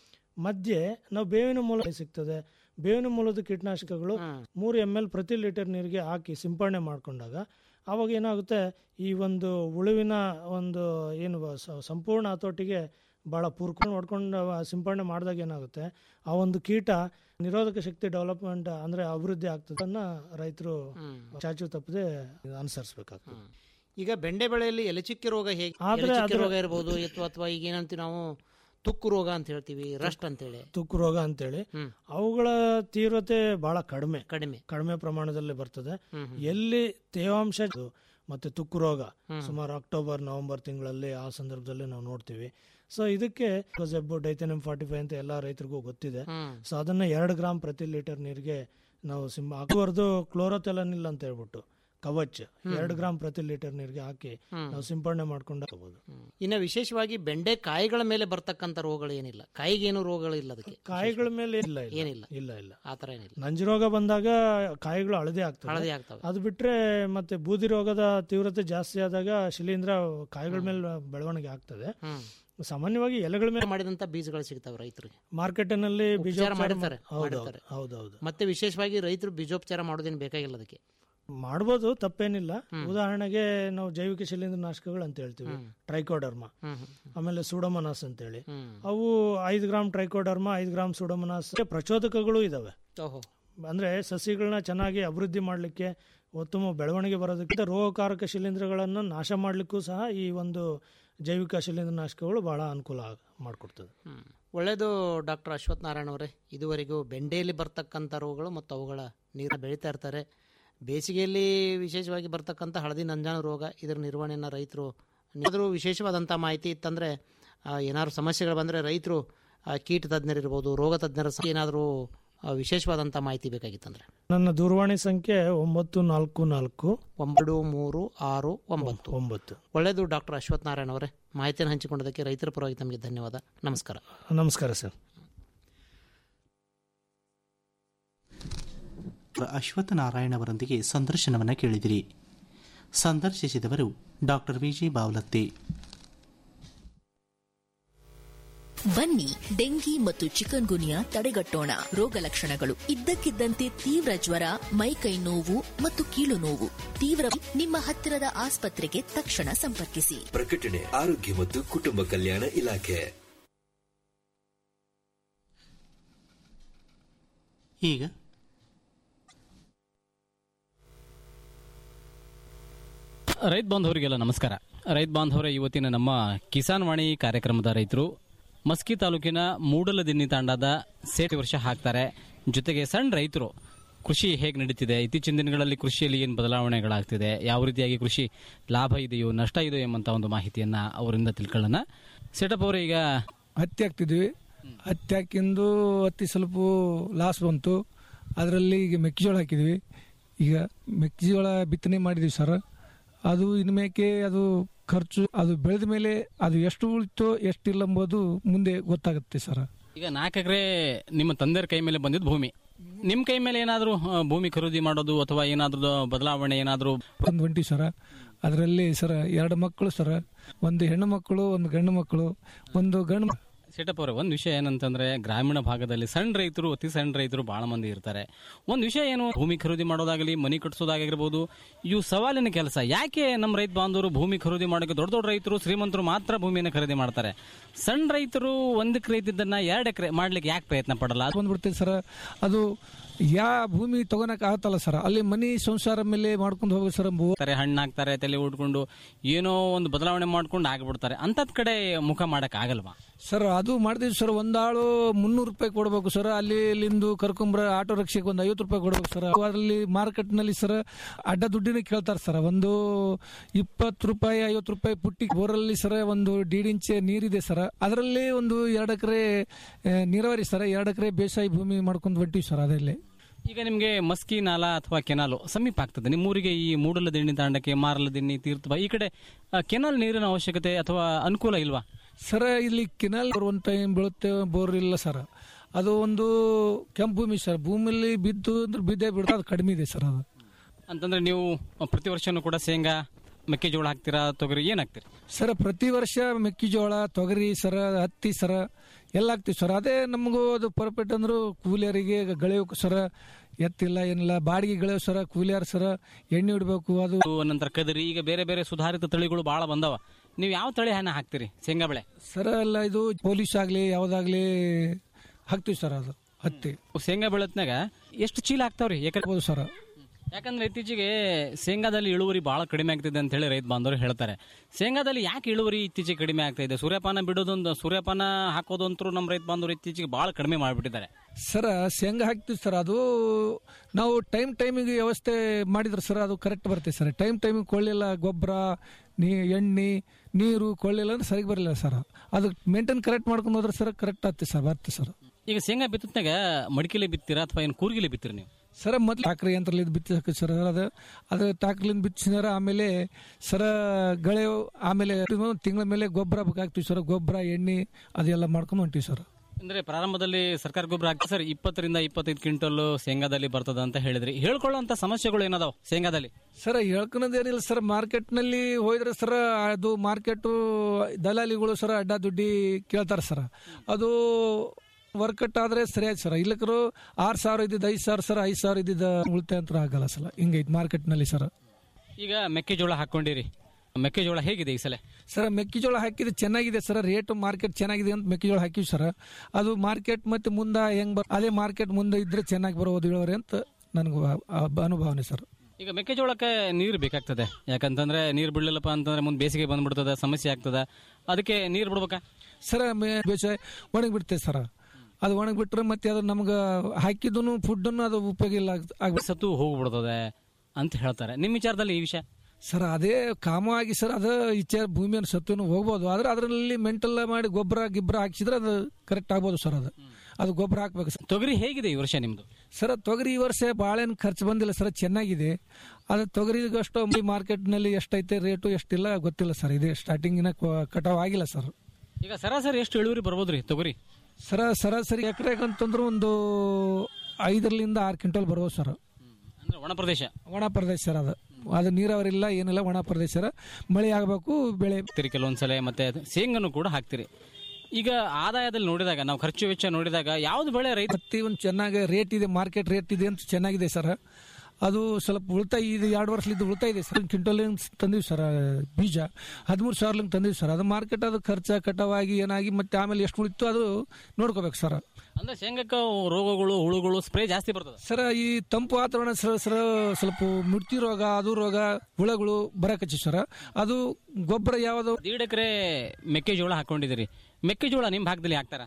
ಮಧ್ಯೆ ನಾವು ಬೇವಿನ ಮೂಲ ಸಿಗ್ತದೆ ಬೇವಿನ ಮೂಲದ ಕೀಟನಾಶಕಗಳು ಮೂರು ಎಮ್ ಎಲ್ ಪ್ರತಿ ಲೀಟರ್ ನೀರಿಗೆ ಹಾಕಿ ಸಿಂಪಡಣೆ ಮಾಡ್ಕೊಂಡಾಗ ಅವಾಗ ಏನಾಗುತ್ತೆ ಈ ಒಂದು ಉಳುವಿನ ಒಂದು ಏನು ಸ- ಸಂಪೂರ್ಣ ಹತೋಟಿಗೆ ಬಹಳ ಪೂರ್ಕ ನೋಡ್ಕೊಂಡು ಸಿಂಪಡಣೆ ಮಾಡಿದಾಗ ಏನಾಗುತ್ತೆ ಆ ಒಂದು ಕೀಟ ನಿರೋಧಕ ಶಕ್ತಿ ಡೆವಲಪ್ಮೆಂಟ್ ಅಂದ್ರೆ ಅಭಿವೃದ್ಧಿ ಆಗ್ತದನ್ನ ರೈತರು ಚಾಚು ತಪ್ಪದೆ ಅನುಸರಿಸಬೇಕಾಗ್ತದೆ ಈಗ ಬೆಂಡೆ ಬೆಳೆಯಲ್ಲಿ ಎಲೆಚುಕ್ಕೆ ರೋಗ ಹೇಗೆ ಆದ್ರೆ ಎಲೆಚುಕ್ಕೆ ಅದ್ರ- ರೋಗ ಇರ್ಬೋದು ಅಥವಾ ಅಥವಾ ಈಗ ಏನಂತೀವಿ ನಾವು ತುಕ್ಕು ರೋಗ ಅಂತ ಹೇಳ್ತೀವಿ ರಸ್ಟ್ ಅಂತೇಳಿ ತುಕ್ಕು ರೋಗ ಅಂತೇಳಿ ಅವುಗಳ ತೀವ್ರತೆ ಬಹಳ ಕಡಿಮೆ ಕಡಿಮೆ ಕಡಿಮೆ ಪ್ರಮಾಣದಲ್ಲಿ ಬರ್ತದೆ ಎಲ್ಲಿ ತೇವಾಂಶ ಇದು ಮತ್ತೆ ತುಕ್ಕು ರೋಗ ಸುಮಾರು ಅಕ್ಟೋಬರ್ ನವೆಂಬರ್ ತಿಂಗಳಲ್ಲಿ ಆ ಸಂದರ್ಭದಲ್ಲಿ ನಾವು ನೋಡ್ತೀವಿ ಸೊ ಇದಕ್ಕೆ ಕೊಸೆಬ್ಬು ಡೈಥೆನಮ್ ಫಾರ್ಟಿ ಫೈವ್ ಅಂತ ಎಲ್ಲ ರೈತರಿಗೂ ಗೊತ್ತಿದೆ ಸೊ ಅದನ್ನ ಎರಡು ಗ್ರಾಮ್ ಪ್ರತಿ ಲೀಟರ್ ನೀರಿಗೆ ನಾವು ಸಿಂಹ ಹಾಕುವರೆದು ಕ್ಲೋರೋಥೆಲನಿಲ್ ಅಂತ ಹೇಳ್ಬಿಟ್ಟು ಕವಚ್ ಎರಡು ಗ್ರಾಮ್ ಪ್ರತಿ ಲೀಟರ್ ನೀರಿಗೆ ಹಾಕಿ ನಾವು ಸಿಂಪಡಣೆ ಮಾಡ್ಕೊಂಡು ಹೋಗ್ಬೋದು ಇನ್ನು ವಿಶೇಷವಾಗಿ ಬೆಂಡೆ ಕಾಯಿಗಳ ಮೇಲೆ ಬರ್ತಕ್ಕಂಥ ರೋಗಗಳು ಏನಿಲ್ಲ ಕಾಯಿಗೇನು ರೋಗಗಳು ಇಲ್ಲ ಅದಕ್ಕೆ ಕಾಯಿಗಳ ಮೇಲೆ ಇಲ್ಲ ಇಲ್ಲ ಏನಿಲ್ಲ ಇಲ್ಲ ಇಲ್ಲ ಆ ಥರ ಏನಿಲ್ಲ ನಂಜು ರೋಗ ಬಂದಾಗ ಕಾಯಿಗಳು ಹಳದಿ ಆಗ್ತವೆ ಹಳದಿ ಆಗ್ತವೆ. ಅದು ಬಿಟ್ರೆ ಮತ್ತೆ ಬೂದಿ ರೋಗದ ತೀವ್ರತೆ ಜಾಸ್ತಿ ಆದಾಗ ಶಿಲೀಂಧ್ರ ಕಾಯಿಗಳ ಮೇಲೆ ಬೆಳವಣಿಗೆ ಆಗ್ತದೆ ಸಾಮಾನ್ಯವಾಗಿ ಎಲೆಗಳ ಮೇಲೆ ಮಾಡಿದಂತ ಬೀಜಗಳು ಸಿಗ್ತಾವೆ ರೈತರಿಗೆ ಮಾರ್ಕೆಟಿನಲ್ಲಿ ಉಪಚಾರ ಬೀಜೋಪಚಾರ ಮಾಡಿರ್ತಾರೆ ಹೌದು ಮಾಡಿರ್ತಾರೆ. ಹೌದೌದು ಮತ್ತೆ ವಿಶೇಷವಾಗಿ ರೈತರು ಬೀಜೋಪಚಾರ ಮಾಡೋದೇನು ಬೇಕಾಗಿಲ್ಲ ಅದಕ್ಕೆ ಮಾಡ್ಬೋದು ತಪ್ಪೇನಿಲ್ಲ ಉದಾಹರಣೆಗೆ ನಾವು ಜೈವಿಕ ಶಿಲೀಂಧ್ರ ನಾಶಕಗಳು ಅಂತ ಹೇಳ್ತೀವಿ ಟ್ರೈಕೋಡರ್ಮ ಆಮೇಲೆ ಸೂಡೋಮನಾಸ್ ಅಂತೇಳಿ ಅವು ಐದು ಗ್ರಾಮ್ ಟ್ರೈಕೋಡರ್ಮ ಐದು ಗ್ರಾಮ್ ಸೂಡೋಮನಾಸ್ ಪ್ರಚೋದಕಗಳು ಇದಾವೆ ಓಹೋ ಅಂದ್ರೆ ಸಸಿಗಳನ್ನ ಚೆನ್ನಾಗಿ ಅಭಿವೃದ್ಧಿ ಮಾಡಲಿಕ್ಕೆ ಉತ್ತಮ ಬೆಳವಣಿಗೆ ಬರೋದಕ್ಕಿಂತ ರೋಗಕಾರಕ ಶಿಲೀಂಧ್ರಗಳನ್ನು ನಾಶ ಮಾಡಲಿಕ್ಕೂ ಸಹ ಈ ಒಂದು ಜೈವಿಕ ಶಿಲೀಂಧ್ರ ನಾಶಕಗಳು ಬಹಳ ಅನುಕೂಲ ಆಗ್- ಮಾಡಿಕೊಡ್ತದೆ ಒಳ್ಳೆಯದು ಡಾಕ್ಟರ್ ಅಶ್ವಥ್ ನಾರಾಯಣ ಅವರೇ ಇದುವರೆಗೂ ಬೆಂಡೆಯಲ್ಲಿ ಬರ್ತಕ್ಕಂಥ ರೋಗಗಳು ಮತ್ತು ಅವುಗಳ ನೀರು ಬೆಳೀತಾ ಇರ್ತಾರೆ ಬೇಸಿಗೆಯಲ್ಲಿ ವಿಶೇಷವಾಗಿ ಬರ್ತಕ್ಕಂಥ ಹಳದಿ ನಂಜಾನು ರೋಗ ಇದರ ನಿರ್ವಹಣೆಯನ್ನು ರೈತರು ಏನಾದರೂ ವಿಶೇಷವಾದಂಥ ಮಾಹಿತಿ ಇತ್ತಂದರೆ ಏನಾದ್ರು ಸಮಸ್ಯೆಗಳು ಬಂದರೆ ರೈತರು ಆ, ಕೀಟ ತಜ್ಞರಿರ್ಬೋದು ರೋಗ ತಜ್ಞರ ಏನಾದರೂ ವಿಶೇಷವಾದಂಥ ಮಾಹಿತಿ ಬೇಕಾಗಿತ್ತಂದ್ರೆ ನನ್ನ ದೂರವಾಣಿ ಸಂಖ್ಯೆ ಒಂಬತ್ತು ನಾಲ್ಕು ನಾಲ್ಕು ಒಂಬತ್ತು ಮೂರು ಆರು ಒಂಬತ್ತು ಒಂಬತ್ತು ಒಳ್ಳೆಯದು ಡಾಕ್ಟರ್ ಅಶ್ವಥ್ ನಾರಾಯಣ ಅವರೇ ಮಾಹಿತಿಯನ್ನು ಹಂಚಿಕೊಂಡದಕ್ಕೆ ರೈತರ ಪರವಾಗಿ ತಮಗೆ ಧನ್ಯವಾದ ನಮಸ್ಕಾರ ನಮಸ್ಕಾರ ಸರ್ ಅಶ್ವತ್ಥ ನಾರಾಯಣ ಅವರೊಂದಿಗೆ ಸಂದರ್ಶನವನ್ನು ಕೇಳಿದಿರಿ ಸಂದರ್ಶಿಸಿದವರು ಡಾಕ್ಟರ್ ವಿಜಿ ಬಾವಲತ್ತಿ ಬನ್ನಿ ಡೆಂಗಿ ಮತ್ತು ಚಿಕನ್ ಗುನಿಯಾ ತಡೆಗಟ್ಟೋಣ ರೋಗ ಲಕ್ಷಣಗಳು ಇದ್ದಕ್ಕಿದ್ದಂತೆ ತೀವ್ರ ಜ್ವರ ಮೈಕೈ ನೋವು ಮತ್ತು ಕೀಲು ನೋವು ತೀವ್ರ ನಿಮ್ಮ ಹತ್ತಿರದ ಆಸ್ಪತ್ರೆಗೆ ತಕ್ಷಣ ಸಂಪರ್ಕಿಸಿ ಪ್ರಕಟಣೆ ಆರೋಗ್ಯ ಮತ್ತು ಕುಟುಂಬ ಕಲ್ಯಾಣ ಇಲಾಖೆ ಈಗ ರೈತ ಬಾಂಧವರಿಗೆಲ್ಲ ನಮಸ್ಕಾರ ರೈತ ಬಾಂಧವರ ಇವತ್ತಿನ ನಮ್ಮ ಕಿಸಾನ್ ವಾಣಿ ಕಾರ್ಯಕ್ರಮದ ರೈತರು ಮಸ್ಕಿ ತಾಲೂಕಿನ ಮೂಡಲದಿನ್ನಿ ತಾಂಡದ ಸೇಟಿ ವರ್ಷ ಹಾಕ್ತಾರೆ ಜೊತೆಗೆ ಸಣ್ಣ ರೈತರು ಕೃಷಿ ಹೇಗೆ ನಡೀತಿದೆ ಇತ್ತೀಚಿನ ದಿನಗಳಲ್ಲಿ ಕೃಷಿಯಲ್ಲಿ ಏನು ಬದಲಾವಣೆಗಳಾಗ್ತಿದೆ ಯಾವ ರೀತಿಯಾಗಿ ಕೃಷಿ ಲಾಭ ಇದೆಯೋ ನಷ್ಟ ಇದೆಯೋ ಎಂಬಂತ ಒಂದು ಮಾಹಿತಿಯನ್ನ ಅವರಿಂದ ತಿಳ್ಕೊಳ್ಳೋಣ ಸೆಟಪ್ ಅವರು ಈಗ ಹತ್ತಿ ಹಾಕ್ತಿದ್ವಿ ಹತ್ತಿ ಹಾಕಿಂದು ಹತ್ತಿ ಸ್ವಲ್ಪ ಲಾಸ್ ಬಂತು ಅದರಲ್ಲಿ ಈಗ ಮೆಕ್ಕೆಜೋಳ ಹಾಕಿದ್ವಿ ಈಗ ಮೆಕ್ಕೆಜೋಳ ಬಿತ್ತನೆ ಮಾಡಿದ್ವಿ ಸರ್ ಅದು ಇನ್ಮೇಕೆ ಅದು ಖರ್ಚು ಅದು ಬೆಳೆದ ಮೇಲೆ ಅದು ಎಷ್ಟು ಉಳಿತೋ ಎಷ್ಟಿಲ್ಲ ಎಂಬುದು ಮುಂದೆ ಗೊತ್ತಾಗುತ್ತೆ ಸರ್ ಈಗ ನಾಲ್ಕು ಎಕರೆ ನಿಮ್ಮ ತಂದೆಯ ಕೈ ಮೇಲೆ ಬಂದಿದ್ದು ಭೂಮಿ ನಿಮ್ಮ ಕೈ ಮೇಲೆ ಏನಾದರೂ ಭೂಮಿ ಖರೀದಿ ಮಾಡೋದು ಅಥವಾ ಏನಾದರೂ ಬದಲಾವಣೆ ಏನಾದರೂ ಒಂದು ಒಂಟಿ ಸರ ಅದರಲ್ಲಿ ಸರ ಎರಡು ಮಕ್ಕಳು ಸರ ಒಂದು ಹೆಣ್ಣು ಮಕ್ಕಳು ಒಂದು ಗಂಡು ಮಕ್ಕಳು ಒಂದು ಗಂಡು ಮ- ಸೆಟಪ್ ಅವರೇ ಒಂದು ವಿಷಯ ಏನಂತಂದ್ರೆ ಗ್ರಾಮೀಣ ಭಾಗದಲ್ಲಿ ಸಣ್ಣ ರೈತರು ಅತಿ ಸಣ್ಣ ರೈತರು ಬಹಳ ಮಂದಿ ಇರ್ತಾರೆ ಒಂದು ವಿಷಯ ಏನು ಭೂಮಿ ಖರೀದಿ ಮಾಡೋದಾಗಲಿ ಮನಿ ಕಟ್ಸೋದಾಗಿರ್ಬೋದು ಇವು ಸವಾಲಿನ ಕೆಲಸ ಯಾಕೆ ನಮ್ಮ ರೈತ ಬಾಂಧವರು ಭೂಮಿ ಖರೀದಿ ಮಾಡೋಕೆ ದೊಡ್ಡ ದೊಡ್ಡ ರೈತರು ಶ್ರೀಮಂತರು ಮಾತ್ರ ಭೂಮಿಯನ್ನು ಖರೀದಿ ಮಾಡ್ತಾರೆ ಸಣ್ಣ ರೈತರು ಒಂದು ಎಕರೆ ಇದ್ದಿದ್ದನ್ನ ಎರಡು ಎಕರೆ ಮಾಡ್ಲಿಕ್ಕೆ ಯಾಕೆ ಪ್ರಯತ್ನ ಪಡಲ್ಲ ಬಂದ್ಬಿಡ್ತೈತೆ ಸರ್ ಅದು ಯಾ ಭೂಮಿ ತಗೊಳಕ್ ಆಗತ್ತಲ್ಲ ಸರ್ ಅಲ್ಲಿ ಮನಿ ಸಂಸಾರ ಮೇಲೆ ಮಾಡ್ಕೊಂಡು ಹೋಗಿ ಸರ್ ತಾರೆ ಹಣ್ಣು ಹಾಕ್ತಾರೆ ತಲೆ ಉಟ್ಕೊಂಡು ಏನೋ ಒಂದು ಬದಲಾವಣೆ ಮಾಡ್ಕೊಂಡು ಆಗ್ಬಿಡ್ತಾರೆ ಅಂತದ್ ಕಡೆ ಮುಖ ಮಾಡಕ್ ಆಗಲ್ವಾ ಸರ್ ಅದು ಮಾಡ್ತೀವಿ ಸರ್ ಒಂದಾಳು ಮುನ್ನೂರು ರೂಪಾಯಿ ಕೊಡಬೇಕು ಸರ್ ಅಲ್ಲಿ ಇಲ್ಲಿಂದು ಕರ್ಕೊಂಬ್ರ ಆಟೋ ರಿಕ್ಷಾಗೆ ಒಂದು ಐವತ್ತು ರೂಪಾಯಿ ಕೊಡ್ಬೇಕು ಸರ್ ಅದರಲ್ಲಿ ಮಾರ್ಕೆಟ್ನಲ್ಲಿ ಸರ್ ಅಡ್ಡ ದುಡ್ಡಿನ ಕೇಳ್ತಾರೆ ಸರ್ ಒಂದು ಇಪ್ಪತ್ತು ರೂಪಾಯಿ ಐವತ್ತು ರೂಪಾಯಿ ಪುಟ್ಟಿ ಬೋರಲ್ಲಿ ಸರ್ ಒಂದು ಇಂಚೆ ನೀರಿದೆ ಸರ್ ಅದರಲ್ಲಿ ಒಂದು ಎರಡು ಎಕರೆ ನೀರಾವರಿ ಸರ್ ಎರಡು ಎಕರೆ ಬೇಸಾಯ ಭೂಮಿ ಮಾಡ್ಕೊಂಡು ಹೊಂಟಿವಿ ಸರ್ ಅದರಲ್ಲಿ ಈಗ ನಿಮಗೆ ಮಸ್ಕಿ ನಾಲಾ ಅಥವಾ ಕೆನಾಲು ಸಮೀಪ ಆಗ್ತದೆ ನಿಮ್ಮೂರಿಗೆ ಈ ಮೂಡಲ ದಿಣ್ಣಿ ತಾಂಡಕ್ಕೆ ಮಾರಲ ದಿಣ್ಣಿ ತೀರ್ಥವ ಈ ಕಡೆ ಆ, ಕೆನಾಲ್ ನೀರಿನ ಅವಶ್ಯಕತೆ ಅಥವಾ ಅನುಕೂಲ ಇಲ್ವಾ ಸರ್ ಇಲ್ಲಿ ಕೆನಾಲ್ ಒಂದು ಟೈಮ್ ಬೀಳುತ್ತೆ ಬೋರ್ ಇಲ್ಲ ಸರ್ ಅದು ಒಂದು ಕೆಂಪು ಭೂಮಿ ಸರ್ ಭೂಮಿಯಲ್ಲಿ ಬಿದ್ದು ಅಂದ್ರೆ ಬಿದ್ದೇ ಬಿಡುತ್ತೆ ಅದು ಕಡಿಮೆ ಇದೆ ಸರ್ ಅದು ಅಂತಂದ್ರೆ ನೀವು ಪ್ರತಿ ವರ್ಷನೂ ಕೂಡ ಶೇಂಗಾ ಮೆಕ್ಕೆಜೋಳ ಹಾಕ್ತೀರಾ ತೊಗರಿ ಏನ್ ಹಾಕ್ತೀರಿ ಸರ್ ಪ್ರತಿ ವರ್ಷ ಮೆಕ್ಕೆಜೋಳ ತೊಗರಿ ಸರ ಹತ್ತಿ ಸರ ಎಲ್ಲ ಹಾಕ್ತಿವಿ ಸರ್ ಅದೇ ನಮಗೂ ಅದು ಪರ್ಫೆಕ್ಟ್ ಅಂದ್ರು ಕೂಲಿಯರಿಗೆ ಗೆಳೆಯೋಕೆ ಸರ ಎತ್ತಿಲ್ಲ ಏನಿಲ್ಲ ಬಾಡಿಗೆ ಗೆಳೆಯೋ ಸರ ಕೂಲಿಯರ್ ಸರ ಎಣ್ಣೆ ಇಡಬೇಕು ಅದು ನಂತರ ಕದರಿ ಈಗ ಬೇರೆ ಬೇರೆ ಸುಧಾರಿತ ತಳಿಗಳು ಬಹಳ ಬಂದವ ನೀವು ಯಾವ ತಳಿ ಹಣ ಹಾಕ್ತೀರಿ ಶೇಂಗಾ ಬೆಳೆ ಸರ ಎಲ್ಲ ಇದು ಪೊಲೀಸ್ ಆಗ್ಲಿ ಯಾವ್ದಾಗ್ಲಿ ಹಾಕ್ತಿವಿ ಸರ್ ಅದು ಹತ್ತಿ ಶೇಂಗಾ ಬೆಳೆತ್ನಾಗ ಎಷ್ಟು ಚೀಲ ಹಾಕ್ತಾವ್ರಿ ಎಕರೆ ಸರ್ ಯಾಕಂದ್ರೆ ಇತ್ತೀಚೆಗೆ ಶೇಂಗಾದಲ್ಲಿ ಇಳುವರಿ ಬಹಳ ಕಡಿಮೆ ಆಗ್ತಿದೆ ಅಂತ ಹೇಳಿ ರೈತ ಬಾಂಧವರು ಹೇಳ್ತಾರೆ ಶೇಂಗಾದಲ್ಲಿ ಯಾಕೆ ಇಳುವರಿ ಇತ್ತೀಚೆಗೆ ಕಡಿಮೆ ಆಗ್ತಾ ಇದೆ ಸೂರ್ಯಪಾನ ಬಿಡೋದೊಂದು ಸೂರ್ಯಪಾನ ಹಾಕೋದಂತರೂ ನಮ್ಮ ರೈತ ಬಾಂಧವರು ಇತ್ತೀಚೆಗೆ ಬಹಳ ಕಡಿಮೆ ಮಾಡಿಬಿಟ್ಟಿದ್ದಾರೆ ಸರ ಶೇಂಗಾ ಹಾಕ್ತಿವಿ ಸರ್ ಅದು ನಾವು ಟೈಮ್ ಟೈಮಿಗೆ ವ್ಯವಸ್ಥೆ ಮಾಡಿದ್ರೆ ಸರ್ ಅದು ಕರೆಕ್ಟ್ ಬರುತ್ತೆ ಸರ್ ಟೈಮ್ ಟೈಮಿಗೆ ಕೊಳ್ಳಿಲ್ಲ ಗೊಬ್ಬರ ನೀ ಎಣ್ಣೆ ನೀರು ಕೊಳ್ಳಿಲ್ಲ ಅಂದ್ರೆ ಸರಿಗೆ ಬರಲಿಲ್ಲ ಸರ್ ಅದು ಮೇಂಟೈನ್ ಕರೆಕ್ಟ್ ಮಾಡ್ಕೊಂಡು ಹೋದ್ರೆ ಸರ್ ಕರೆಕ್ಟ್ ಆಗ್ತದೆ ಸರ್ ಬರುತ್ತೆ ಸರ್ ಈಗ ಶೇಂಗಾ ಬಿತ್ತತ್ನಾಗ ಮಡಿಕೆಲೆ ಬಿತ್ತೀರಾ ಅಥವಾ ಏನು ಕೂರ್ಗಿಲೆ ಬಿತ್ತೀರಿ ನೀವು ಸರ ಮೊದ್ಲು ಟಾಕ್ರಿ ಯಂತ್ರಲಿಂದ ಬಿತ್ತಿ ಹಾಕಿ ಸರ್ ಅದು ಅದು ಟಾಕ್ರಿಲಿಂದ ಬಿತ್ತಿಸಿದಾರ ಆಮೇಲೆ ಸರ ಗಳೆ ಆಮೇಲೆ ತಿಂಗಳ ಮೇಲೆ ಗೊಬ್ಬರ ಹಾಕ್ತಿವಿ ಸರ್ ಗೊಬ್ಬರ ಎಣ್ಣೆ ಅದೆಲ್ಲ ಮಾಡ್ಕೊಂಡು ಹೊಂಟಿವಿ ಸರ್ ಅಂದ್ರೆ ಪ್ರಾರಂಭದಲ್ಲಿ ಸರ್ಕಾರ ಗೊಬ್ಬರ ಹಾಕಿ ಸರ್ ಇಪ್ಪತ್ತರಿಂದ ಇಪ್ಪತ್ತೈದು ಕ್ವಿಂಟಲ್ ಶೇಂಗಾದಲ್ಲಿ ಬರ್ತದ ಅಂತ ಹೇಳಿದ್ರಿ ಹೇಳ್ಕೊಳ್ಳುವಂತ ಸಮಸ್ಯೆಗಳು ಏನದಾವ ಶೇಂಗಾದಲ್ಲಿ ಸರ್ ಹೇಳ್ಕೊಳೋದೇನಿಲ್ಲ ಸರ್ ಮಾರ್ಕೆಟ್ನಲ್ಲಿ ಹೋಯ್ದ್ರೆ ಸರ್ ಅದು ಮಾರ್ಕೆಟು ದಲಾಲಿಗಳು ಸರ್ ಅಡ್ಡ ದುಡ್ಡಿ ಕೇಳ್ತಾರೆ ಸರ್ ಅದು ವರ್ಕಟ್ ಆದ್ರೆ ಸರಿಯಾಗಿ ಸರ್ ಇಲ್ಲಕರು ಆರು ಸಾವಿರ ಇದ್ದಿದ್ದು ಐದು ಸಾವಿರ ಸರ್ ಐದು ಸಾವಿರ ಇದ್ದಿದ್ದ ಉಳಿತಾಯ ಅಂತ ಆಗಲ್ಲ ಸರ್ ಹಿಂಗೈತೆ ಮಾರ್ಕೆಟ್ನಲ್ಲಿ ಸರ್ ಈಗ ಮೆಕ್ಕೆಜೋಳ ಹಾಕೊಂಡಿರಿ ಮೆಕ್ಕೆಜೋಳ ಹೇಗಿದೆ ಈ ಸಲ ಸರ್ ಮೆಕ್ಕೆಜೋಳ ಹಾಕಿದ್ರೆ ಚೆನ್ನಾಗಿದೆ ಸರ್ ರೇಟ್ ಮಾರ್ಕೆಟ್ ಚೆನ್ನಾಗಿದೆ ಅಂತ ಮೆಕ್ಕೆಜೋಳ ಹಾಕಿವಿ ಸರ್ ಅದು ಮಾರ್ಕೆಟ್ ಮತ್ತೆ ಮುಂದೆ ಹೆಂಗ್ ಬರ್ ಅದೇ ಮಾರ್ಕೆಟ್ ಮುಂದೆ ಇದ್ರೆ ಚೆನ್ನಾಗಿ ಬರೋದು ಇಳುವರಿ ಅಂತ ನನಗೆ ಅನುಭವನೆ ಸರ್ ಈಗ ಮೆಕ್ಕೆಜೋಳಕ್ಕೆ ನೀರು ಬೇಕಾಗ್ತದೆ ಯಾಕಂತಂದ್ರೆ ನೀರು ಬಿಡ್ಲಿಲ್ಲಪ್ಪ ಅಂತಂದ್ರೆ ಮುಂದೆ ಬೇಸಿಗೆ ಬಂದ್ಬಿಡ್ತದೆ ಸಮಸ್ಯೆ ಆಗ್ತದೆ ಅದಕ್ಕೆ ನೀರು ಬಿಡ್ಬೇಕಾ ಸರ್ ಮೇ- ಬೇಸಾಯ ಒಣಗಿ ಬಿಡ್ತೇವೆ ಸರ್ ಅದು ಒಣಗಿ ಬಿಟ್ರೆ ಮತ್ತೆ ಅದು ನಮ್ಗೆ ಹಾಕಿದ್ದು ಫುಡ್ಡನ್ನು ಅದು ಉಪಯೋಗ ಇಲ್ಲ ಆಗ ಸತ್ತು ಹೋಗ್ಬಿಡ್ತದೆ ಅಂತ ಹೇಳ್ತಾರೆ ನಿಮ್ಮ ವಿಚಾರದಲ್ಲಿ ಈ ವಿಷಯ ಸರ್ ಅದೇ ಕಾಮವಾಗಿ ಸರ್ ಅದು ಇಚ್ಛೆ ಭೂಮಿಯನ್ನು ಸತ್ವನು ಹೋಗ್ಬೋದು ಆದ್ರೆ ಅದರಲ್ಲಿ ಮೆಂಟಲ್ ಮಾಡಿ ಗೊಬ್ಬರ ಗಿಬ್ಬರ ಹಾಕಿಸಿದ್ರೆ ಅದು ಕರೆಕ್ಟ್ ಆಗ್ಬೋದು ಸರ್ ಅದು ಅದು ಗೊಬ್ಬರ ಹಾಕ್ಬೇಕು ಸರ್ ತೊಗರಿ ಹೇಗಿದೆ ಈ ವರ್ಷ ನಿಮ್ದು ಸರ್ ತೊಗರಿ ಈ ವರ್ಷ ಬಾಳೆಹಣ್ಣು ಖರ್ಚು ಬಂದಿಲ್ಲ ಸರ್ ಚೆನ್ನಾಗಿದೆ ಅದು ತೊಗರಿಗಷ್ಟು ಮಾರ್ಕೆಟ್ನಲ್ಲಿ ಎಷ್ಟೈತೆ ರೇಟು ಎಷ್ಟಿಲ್ಲ ಗೊತ್ತಿಲ್ಲ ಸರ್ ಇದೆ ಸ್ಟಾರ್ಟಿಂಗಿನ ಕಟಾವ್ ಆಗಿಲ್ಲ ಸರ್ ಈಗ ಸರಾಸರಿ ಎಷ್ಟು ಇಳುವರಿ ಬರ್ಬೋದ್ರಿ ತೊಗರಿ ಸರ ಸರಾಸರಿ ಎಕರೆಗೆ ಅಂತಂದ್ರೆ ಒಂದು ಐದರಿಂದ ಆರು ಕ್ವಿಂಟಲ್ ಬರ್ಬೋದು ಸರ್ ಅಂದ್ರೆ ಒಣ ಪ್ರದೇಶ ಒಣ ಪ್ರದೇಶ ಸರ್ ಅದು ಅದು ನೀರಾವರಿ ಇಲ್ಲ ಏನಿಲ್ಲ ಒಣ ಪ್ರದೇಶ ಸರ್ ಮಳೆ ಆಗಬೇಕು ಬೆಳೆ ಹಾಕ್ತಿರಿ ಕೆಲವೊಂದ್ಸಲ ಮತ್ತೆ ಶೇಂಗನ್ನು ಕೂಡ ಹಾಕ್ತಿರಿ ಈಗ ಆದಾಯದಲ್ಲಿ ನೋಡಿದಾಗ ನಾವು ಖರ್ಚು ವೆಚ್ಚ ನೋಡಿದಾಗ ಯಾವ್ದು ಬೆಳೆ ರೈತ ಹತ್ತಿ ಒಂದು ಚೆನ್ನಾಗಿ ರೇಟ್ ಇದೆ ಮಾರ್ಕೆಟ್ ರೇಟ್ ಇದೆ ಅಂತ ಚೆನ್ನಾಗಿದೆ ಸರ್ ಅದು ಸ್ವಲ್ಪ ಉಳಿತಾಯ ಇದು ಎರಡು ವರ್ಷಲಿದ್ದು ಉಳಿತಾಯ ಇದೆ ಸರ್ ಕ್ವಿಂಟಲ್ ತಂದಿವಿ ಸರ್ ಬೀಜ ಹದಿಮೂರು ಸಾವಿರಲಿಂದ ತಂದಿವಿ ಸರ್ ಅದು ಮಾರ್ಕೆಟ್ ಅದು ಖರ್ಚು ಕಟಾವಾಗಿ ಏನಾಗಿ ಮತ್ತೆ ಆಮೇಲೆ ಎಷ್ಟು ಉಳಿತು ಅದು ನೋಡ್ಕೋಬೇಕು ಸರ್ ಅಂದ್ರೆ ಶೇಂಗಕ್ಕೆ ರೋಗಗಳು ಹುಳುಗಳು ಸ್ಪ್ರೇ ಜಾಸ್ತಿ ಬರ್ತದೆ ಸರ್ ಈ ತಂಪು ವಾತಾವರಣ ಸರ್ ಸರ್ ಸ್ವಲ್ಪ ಮಿಡ್ತಿ ರೋಗ ಅದು ರೋಗ ಹುಳಗಳು ಬರಕಚ್ಚಿ ಸರ್ ಅದು ಗೊಬ್ಬರ ಯಾವುದು ದೀಡ್ ಎಕರೆ ಮೆಕ್ಕೆಜೋಳ ಹಾಕೊಂಡಿದ್ದೀರಿ ಮೆಕ್ಕೆಜೋಳ ನಿಮ್ಮ ಭಾಗದಲ್ಲಿ ಹಾಕ್ತಾರ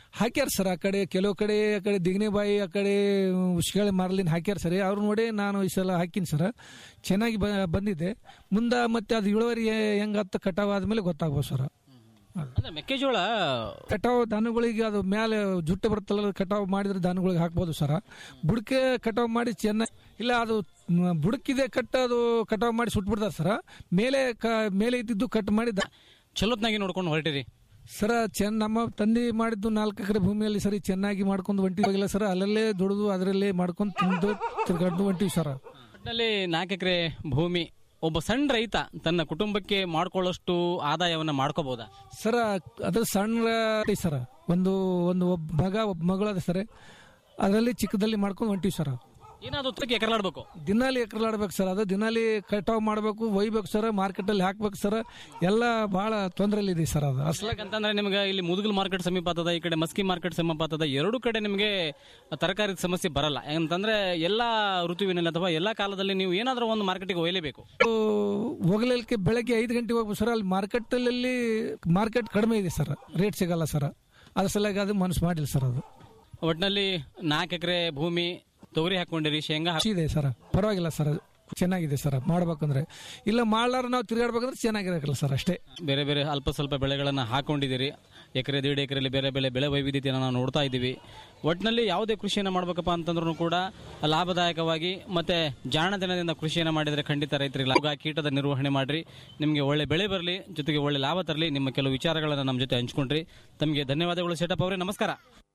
ಹಾಕ್ಯಾರ ಸರ್ ಆ ಕಡೆ ಕೆಲವು ಕಡೆ ಆ ಕಡೆ ದಿಗ್ನೆಬಾಯಿ ಆ ಕಡೆ ಉಷ್ಕಳೆ ಮಾರ್ಲಿನ ಹಾಕ್ಯಾರ ಸರ್ ಅವ್ರು ನೋಡಿ ನಾನು ಈ ಸಲ ಹಾಕಿನಿ ಸರ್ ಚೆನ್ನಾಗಿ ಬ- ಬಂದಿದೆ ಮುಂದೆ ಮತ್ತೆ ಅದು ಇಳುವರಿ ಹೆಂಗತ್ತ ಕಟಾವ್ ಆದ್ಮೇಲೆ ಗೊತ್ತಾಗ್ಬೋದು ಸರ್ ಅಂದ್ರೆ ಮೆಕ್ಕೆಜೋಳ ಕಟಾವ್ ದನಗಳಿಗೆ ಅದು ಮೇಲೆ ಜುಟ್ಟು ಬರುತ್ತಲ್ಲ ಅದು ಕಟಾವ್ ಮಾಡಿದ್ರೆ ದನಗಳಿಗೆ ಹಾಕ್ಬೋದು ಸರ್ ಬುಡಕೆ ಕಟಾವ್ ಮಾಡಿ ಚೆನ್ನಾಗಿ ಇಲ್ಲ ಅದು ಮ್, ಬುಡಕಿದೆ ಕಟ್ ಅದು ಕಟಾವ್ ಮಾಡಿ ಸುಟ್ಬಿಡ್ತಾರೆ ಸರ್ ಮೇಲೆ ಕ- ಮೇಲೆ ಇದ್ದಿದ್ದು ಕಟ್ ಮಾಡಿ ದ- ಚಲೋತ್ನಾಗಿ ನೋಡ್ಕೊಂಡು ಹೊರಟಿರಿ ಸರ ಚೆನ್ನ ನಮ್ಮ ತಂದೆ ಮಾಡಿದ್ದು ನಾಲ್ಕು ಎಕರೆ ಭೂಮಿಯಲ್ಲಿ ಸರಿ ಚೆನ್ನಾಗಿ ಮಾಡ್ಕೊಂಡು ಹೊಂಟಿವಾಗಿಲ್ಲ ಸರ್ ಅಲ್ಲಲ್ಲೇ ದುಡಿದು ಅದರಲ್ಲೇ ಮಾಡ್ಕೊಂಡು ತಿಂದು ತಿರ್ಗಾಡ್ದು ಹೊಂಟಿವಿ ಸರ್ ಒಟ್ಟಿನಲ್ಲಿ ನಾಲ್ಕು ಎಕರೆ ಭೂಮಿ ಒಬ್ಬ ಸಣ್ಣ ರೈತ ತನ್ನ ಕುಟುಂಬಕ್ಕೆ ಮಾಡ್ಕೊಳ್ಳೋಷ್ಟು ಆದಾಯವನ್ನ ಮಾಡ್ಕೋಬಹುದಾ ಸರ ಅದು ಸಣ್ಣ ಐತಿ ಸರ ಒಂದು ಒಂದು ಒಬ್ಬ ಮಗ ಒಬ್ಬ ಮಗಳು ಅದ ಸರ್ ಅದರಲ್ಲಿ ಚಿಕ್ಕದಲ್ಲಿ ಮಾಡ್ಕೊಂಡು ಹೊಂಟಿವಿ ಸರ್ ಏನಾದ್ರು ತಕ್ಕೆ ಎಕರಲಾಡ್ಬೇಕು ದಿನಾಲಿ ಎಕರಲಾಡ್ಬೇಕು ಸರ್ ಅದು ದಿನಾಲಿ ಕಟಾವ್ ಮಾಡಬೇಕು ಒಯ್ಬೇಕು ಸರ್ ಮಾರ್ಕೆಟಲ್ಲಿ ಹಾಕ್ಬೇಕು ಸರ್ ಎಲ್ಲ ಬಹಳ ತೊಂದರೆಯಲ್ಲಿ ಇದೆ ಸರ್ ಅದು ಅಸಲ ಅಂತಂದ್ರೆ ನಿಮ್ಗೆ ಇಲ್ಲಿ ಮುದುಗಲ್ ಮಾರ್ಕೆಟ್ ಸಮೀಪ ಆಗ್ತದ ಈ ಕಡೆ ಮಸ್ಕಿ ಮಾರ್ಕೆಟ್ ಸಮೀಪ ಆಗ್ತದ ಎರಡು ಕಡೆ ನಿಮಗೆ ತರಕಾರಿ ಸಮಸ್ಯೆ ಬರಲ್ಲ ಯಾಕಂತಂದ್ರೆ ಎಲ್ಲಾ ಋತುವಿನಲ್ಲಿ ಅಥವಾ ಎಲ್ಲಾ ಕಾಲದಲ್ಲಿ ನೀವು ಏನಾದ್ರೂ ಒಂದು ಮಾರ್ಕೆಟಿಗೆ ಒಯ್ಯಲೇಬೇಕು ಹೋಗಲಿಕ್ಕೆ ಬೆಳಗ್ಗೆ ಐದು ಗಂಟೆಗೆ ಹೋಗ್ಬೇಕು ಸರ್ ಅಲ್ಲಿ ಮಾರ್ಕೆಟಲ್ಲಿ ಮಾರ್ಕೆಟ್ ಕಡಿಮೆ ಇದೆ ಸರ್ ರೇಟ್ ಸಿಗಲ್ಲ ಸರ್ ಅದ್ರ ಸಲುವಾಗಿ ಅದು ಮನಸ್ಸು ಮಾಡಿಲ್ಲ ಸರ್ ಅದು ಒಟ್ಟಿನಲ್ಲಿ ನಾಲ್ಕು ಎಕರೆ ಭೂಮಿ ತೊಗರಿ ಹಾಕೊಂಡಿರಿ ಶೇಂಗಾ ಹಾಕ್- ಇದೆ ಸರ್ ಪರವಾಗಿಲ್ಲ ಸರ್ ಚೆನ್ನಾಗಿದೆ ಸರ್ ಮಾಡ್ಬೇಕಂದ್ರೆ ಇಲ್ಲ ಮಾಡ್ಲಾರ ನಾವು ತಿರುಗಾಡ್ಬೇಕಂದ್ರೆ ಚೆನ್ನಾಗಿರಕಲ್ಲ ಸರ್ ಅಷ್ಟೇ ಬೇರೆ ಬೇರೆ ಅಲ್ಪ ಸ್ವಲ್ಪ ಬೆಳೆಗಳನ್ನು ಹಾಕೊಂಡಿದ್ದೀರಿ ಎಕರೆ ದೀಡ್ ಎಕರೆಯಲ್ಲಿ ಬೇರೆ ಬೇರೆ ಬೆಳೆ ವೈವಿಧ್ಯತೆಯನ್ನು ನಾವು ನೋಡ್ತಾ ಇದ್ದೀವಿ ಒಟ್ಟಿನಲ್ಲಿ ಯಾವುದೇ ಕೃಷಿಯನ್ನು ಮಾಡ್ಬೇಕಪ್ಪ ಅಂತಂದ್ರೂ ಕೂಡ ಲಾಭದಾಯಕವಾಗಿ ಮತ್ತೆ ಜಾಣತನದಿಂದ ಕೃಷಿಯನ್ನು ಮಾಡಿದರೆ ಖಂಡಿತ ರೈತರಿಗೆ ಲಾಭ ಕೀಟದ ನಿರ್ವಹಣೆ ಮಾಡ್ರಿ ನಿಮಗೆ ಒಳ್ಳೆ ಬೆಳೆ ಬರಲಿ ಜೊತೆಗೆ ಒಳ್ಳೆ ಲಾಭ ತರಲಿ ನಿಮ್ಮ ಕೆಲವು ವಿಚಾರಗಳನ್ನು ನಮ್ಮ ಜೊತೆ ಹಂಚ್ಕೊಂಡ್ರಿ ತಮಗೆ ಧನ್ಯವಾದಗಳು ಶೇಟಪ್ಪ ಅವರೇ ನಮಸ್ಕಾರ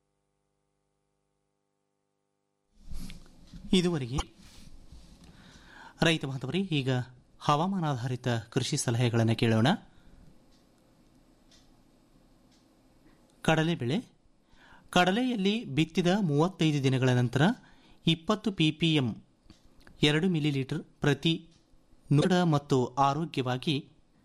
ಇದುವರೆಗೆ ರೈತ ಬಾಂಧವರೇ ಈಗ ಹವಾಮಾನಾಧಾರಿತ ಕೃಷಿ ಸಲಹೆಗಳನ್ನು ಕೇಳೋಣ ಕಡಲೆ ಬೆಳೆ ಕಡಲೆಯಲ್ಲಿ ಬಿತ್ತಿದ ಮೂವತ್ತೈದು ದಿನಗಳ ನಂತರ ಇಪ್ಪತ್ತು ಪಿಪಿಎಂ ಎರಡು ಮಿಲಿಲೀಟರ್ ಪ್ರತಿ ನುಡ ಮತ್ತು ಆರೋಗ್ಯವಾಗಿ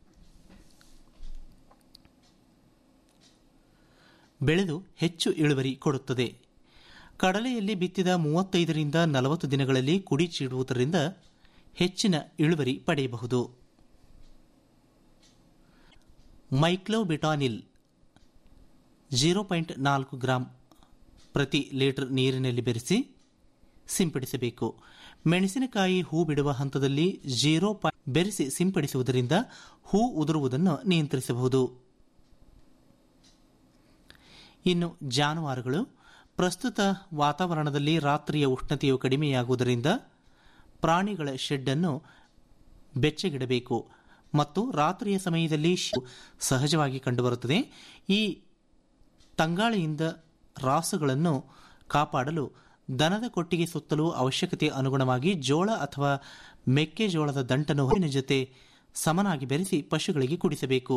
ಬೆಳೆದು ಹೆಚ್ಚು ಇಳುವರಿ ಕೊಡುತ್ತದೆ ಕಡಲೆಯಲ್ಲಿ ಬಿತ್ತಿದ ಮೂವತ್ತೈದರಿಂದ ನಲವತ್ತು ದಿನಗಳಲ್ಲಿ ಕುಡಿ ಚೀಡುವುದರಿಂದ ಹೆಚ್ಚಿನ ಇಳುವರಿ ಪಡೆಯಬಹುದು ಮೈಕ್ಲೋಬಿಟಾನಿಲ್ ಜೀರೋ ಪಾಯಿಂಟ್ ನಾಲ್ಕು ಗ್ರಾಂ ಪ್ರತಿ ಲೀಟರ್ ನೀರಿನಲ್ಲಿ ಬೆರೆಸಿ ಸಿಂಪಡಿಸಬೇಕು ಮೆಣಸಿನಕಾಯಿ ಹೂ ಬಿಡುವ ಹಂತದಲ್ಲಿ ಜೀರೋ ಪಾಯಿಂಟ್ ಬೆರೆಸಿ ಸಿಂಪಡಿಸುವುದರಿಂದ ಹೂ ಉದುರುವುದನ್ನು ನಿಯಂತ್ರಿಸಬಹುದು ಇನ್ನು ಜಾನುವಾರುಗಳು ಪ್ರಸ್ತುತ ವಾತಾವರಣದಲ್ಲಿ ರಾತ್ರಿಯ ಉಷ್ಣತೆಯು ಕಡಿಮೆಯಾಗುವುದರಿಂದ ಪ್ರಾಣಿಗಳ ಶೆಡ್ಡನ್ನು ಬೆಚ್ಚಗಿಡಬೇಕು ಮತ್ತು ರಾತ್ರಿಯ ಸಮಯದಲ್ಲಿ ಶಿ- ಸಹಜವಾಗಿ ಕಂಡುಬರುತ್ತದೆ ಈ ತಂಗಾಳಿಯಿಂದ ರಾಸುಗಳನ್ನು ಕಾಪಾಡಲು ದನದ ಕೊಟ್ಟಿಗೆ ಸುತ್ತಲೂ ಅವಶ್ಯಕತೆ ಅನುಗುಣವಾಗಿ ಜೋಳ ಅಥವಾ ಮೆಕ್ಕೆಜೋಳದ ದಂಟನ್ನು ಹೂವಿನ ಜೊತೆ ಸಮನಾಗಿ ಬೆರೆಸಿ ಪಶುಗಳಿಗೆ ಕುಡಿಸಬೇಕು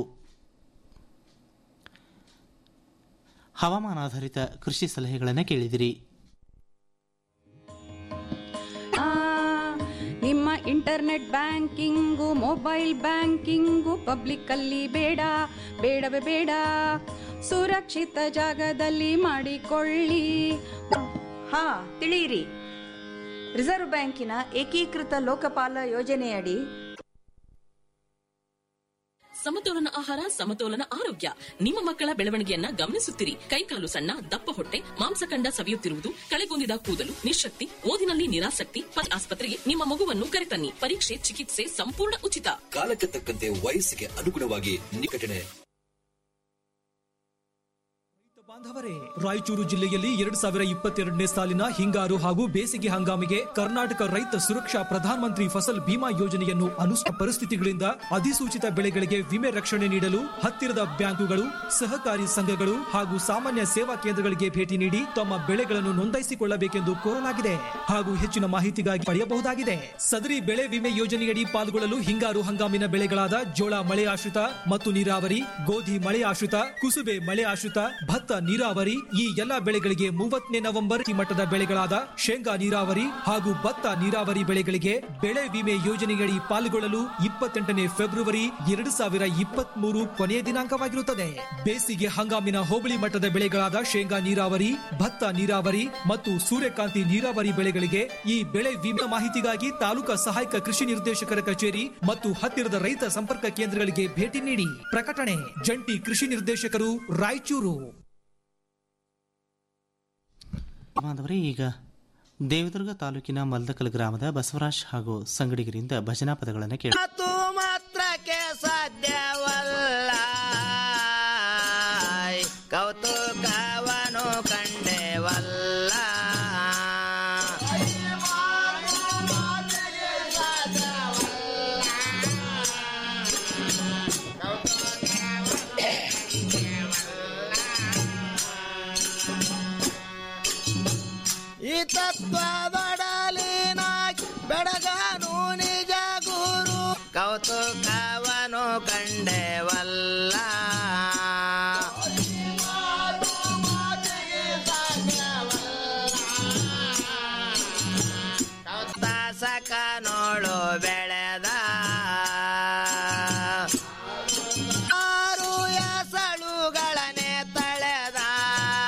ಹವಾಮಾನಾಧಾರಿತ ಕೃಷಿ ಸಲಹೆಗಳನ್ನು ಕೇಳಿದಿರಿ ಆ, ನಿಮ್ಮ internet banking mobile banking public ಅಲ್ಲಿ ಬೇಡ ಬೇಡವೇ ಬೇಡ ಸುರಕ್ಷಿತ ಜಾಗದಲ್ಲಿ ಮಾಡಿಕೊಳ್ಳಿ ಹಾ ತಿಳಿಯಿರಿ ರಿಸರ್ವ್ ಬ್ಯಾಂಕಿನ ಏಕೀಕೃತ ಲೋಕಪಾಲ ಯೋಜನೆಯಡಿ ಸಮತೋಲನ ಆಹಾರ ಸಮತೋಲನ ಆರೋಗ್ಯ ನಿಮ್ಮ ಮಕ್ಕಳ ಬೆಳವಣಿಗೆಯನ್ನ ಗಮನಿಸುತ್ತಿರಿ ಕೈಕಾಲು ಸಣ್ಣ ದಪ್ಪ ಹೊಟ್ಟೆ ಮಾಂಸಖಂಡ ಸವಿಯುತ್ತಿರುವುದು ಕಳೆಗುಂದಿದ ಕೂದಲು ನಿಶಕ್ತಿ ಓದಿನಲ್ಲಿ ನಿರಾಸಕ್ತಿ ಪ- ಆಸ್ಪತ್ರೆಗೆ ನಿಮ್ಮ ಮಗುವನ್ನು ಕರೆತನ್ನಿ ಪರೀಕ್ಷೆ ಚಿಕಿತ್ಸೆ ಸಂಪೂರ್ಣ ಉಚಿತ ಕಾಲಕ್ಕೆ ತಕ್ಕಂತೆ ವಯಸ್ಸಿಗೆ ಅನುಗುಣವಾಗಿ ನಿಕಟಣೆ ಬಾಂಧವರೇ ರಾಯಚೂರು ಜಿಲ್ಲೆಯಲ್ಲಿ ಎರಡ್ ಸಾವಿರ ಇಪ್ಪತ್ತೆರಡನೇ ಸಾಲಿನ ಹಿಂಗಾರು ಹಾಗೂ ಬೇಸಿಗೆ ಹಂಗಾಮಿಗೆ ಕರ್ನಾಟಕ ರೈತ ಸುರಕ್ಷಾ ಪ್ರಧಾನಮಂತ್ರಿ ಫಸಲ್ ಬಿಮಾ ಯೋಜನೆಯನ್ನು ಅನುಷ್ಠ ಪರಿಸ್ಥಿತಿಗಳಿಂದ ಅಧಿಸೂಚಿತ ಬೆಳೆಗಳಿಗೆ ವಿಮೆ ರಕ್ಷಣೆ ನೀಡಲು ಹತ್ತಿರದ ಬ್ಯಾಂಕುಗಳು ಸಹಕಾರಿ ಸಂಘಗಳು ಹಾಗೂ ಸಾಮಾನ್ಯ ಸೇವಾ ಕೇಂದ್ರಗಳಿಗೆ ಭೇಟಿ ನೀಡಿ ತಮ್ಮ ಬೆಳೆಗಳನ್ನು ನೋಂದಾಯಿಸಿಕೊಳ್ಳಬೇಕೆಂದು ಕೋರಲಾಗಿದೆ ಹಾಗೂ ಹೆಚ್ಚಿನ ಮಾಹಿತಿಗಾಗಿ ಪಡೆಯಬಹುದಾಗಿದೆ ಸದರಿ ಬೆಳೆ ವಿಮೆ ಯೋಜನೆಯಡಿ ಪಾಲ್ಗೊಳ್ಳಲು ಹಿಂಗಾರು ಹಂಗಾಮಿನ ಬೆಳೆಗಳಾದ ಜೋಳ ಮಳೆ ಆಶ್ರಿತ ಮತ್ತು ನೀರಾವರಿ ಗೋಧಿ ಮಳೆ ಆಶ್ರಿತ ಕುಸುಬೆ ಮಳೆ ಆಶ್ರಿತ ಭತ್ತ ನೀರಾವರಿ ಈ ಎಲ್ಲಾ ಬೆಳೆಗಳಿಗೆ ಮೂವತ್ತನೇ ನವೆಂಬರ್ ಈ ಮಟ್ಟದ ಬೆಳೆಗಳಾದ ಶೇಂಗಾ ನೀರಾವರಿ ಹಾಗೂ ಭತ್ತ ನೀರಾವರಿ ಬೆಳೆಗಳಿಗೆ ಬೆಳೆ ವಿಮೆ ಯೋಜನೆಯಡಿ ಪಾಲ್ಗೊಳ್ಳಲು ಇಪ್ಪತ್ತೆಂಟನೇ ಫೆಬ್ರವರಿ ಎರಡು ಸಾವಿರ ಇಪ್ಪತ್ತ್ ಮೂರು ಕೊನೆಯ ದಿನಾಂಕವಾಗಿರುತ್ತದೆ ಬೇಸಿಗೆ ಹಂಗಾಮಿನ ಹೋಬಳಿ ಮಟ್ಟದ ಬೆಳೆಗಳಾದ ಶೇಂಗಾ ನೀರಾವರಿ ಭತ್ತ ನೀರಾವರಿ ಮತ್ತು ಸೂರ್ಯಕಾಂತಿ ನೀರಾವರಿ ಬೆಳೆಗಳಿಗೆ ಈ ಬೆಳೆ ವಿಮೆ ಮಾಹಿತಿಗಾಗಿ ತಾಲೂಕಾ ಸಹಾಯಕ ಕೃಷಿ ನಿರ್ದೇಶಕರ ಕಚೇರಿ ಮತ್ತು ಹತ್ತಿರದ ರೈತ ಸಂಪರ್ಕ ಕೇಂದ್ರಗಳಿಗೆ ಭೇಟಿ ನೀಡಿ ಪ್ರಕಟಣೆ ಜಂಟಿ ಕೃಷಿ ನಿರ್ದೇಶಕರು ರಾಯಚೂರು ಬಾಂಧವರೇ ಈಗ ದೇವದುರ್ಗ ತಾಲೂಕಿನ ಮಲ್ದಕಲ್ ಗ್ರಾಮದ ಬಸವರಾಜ್ ಹಾಗೂ ಸಂಗಡಿಗರಿಂದ ಭಜನಾ ಪದಗಳನ್ನು ಕೇಳಿ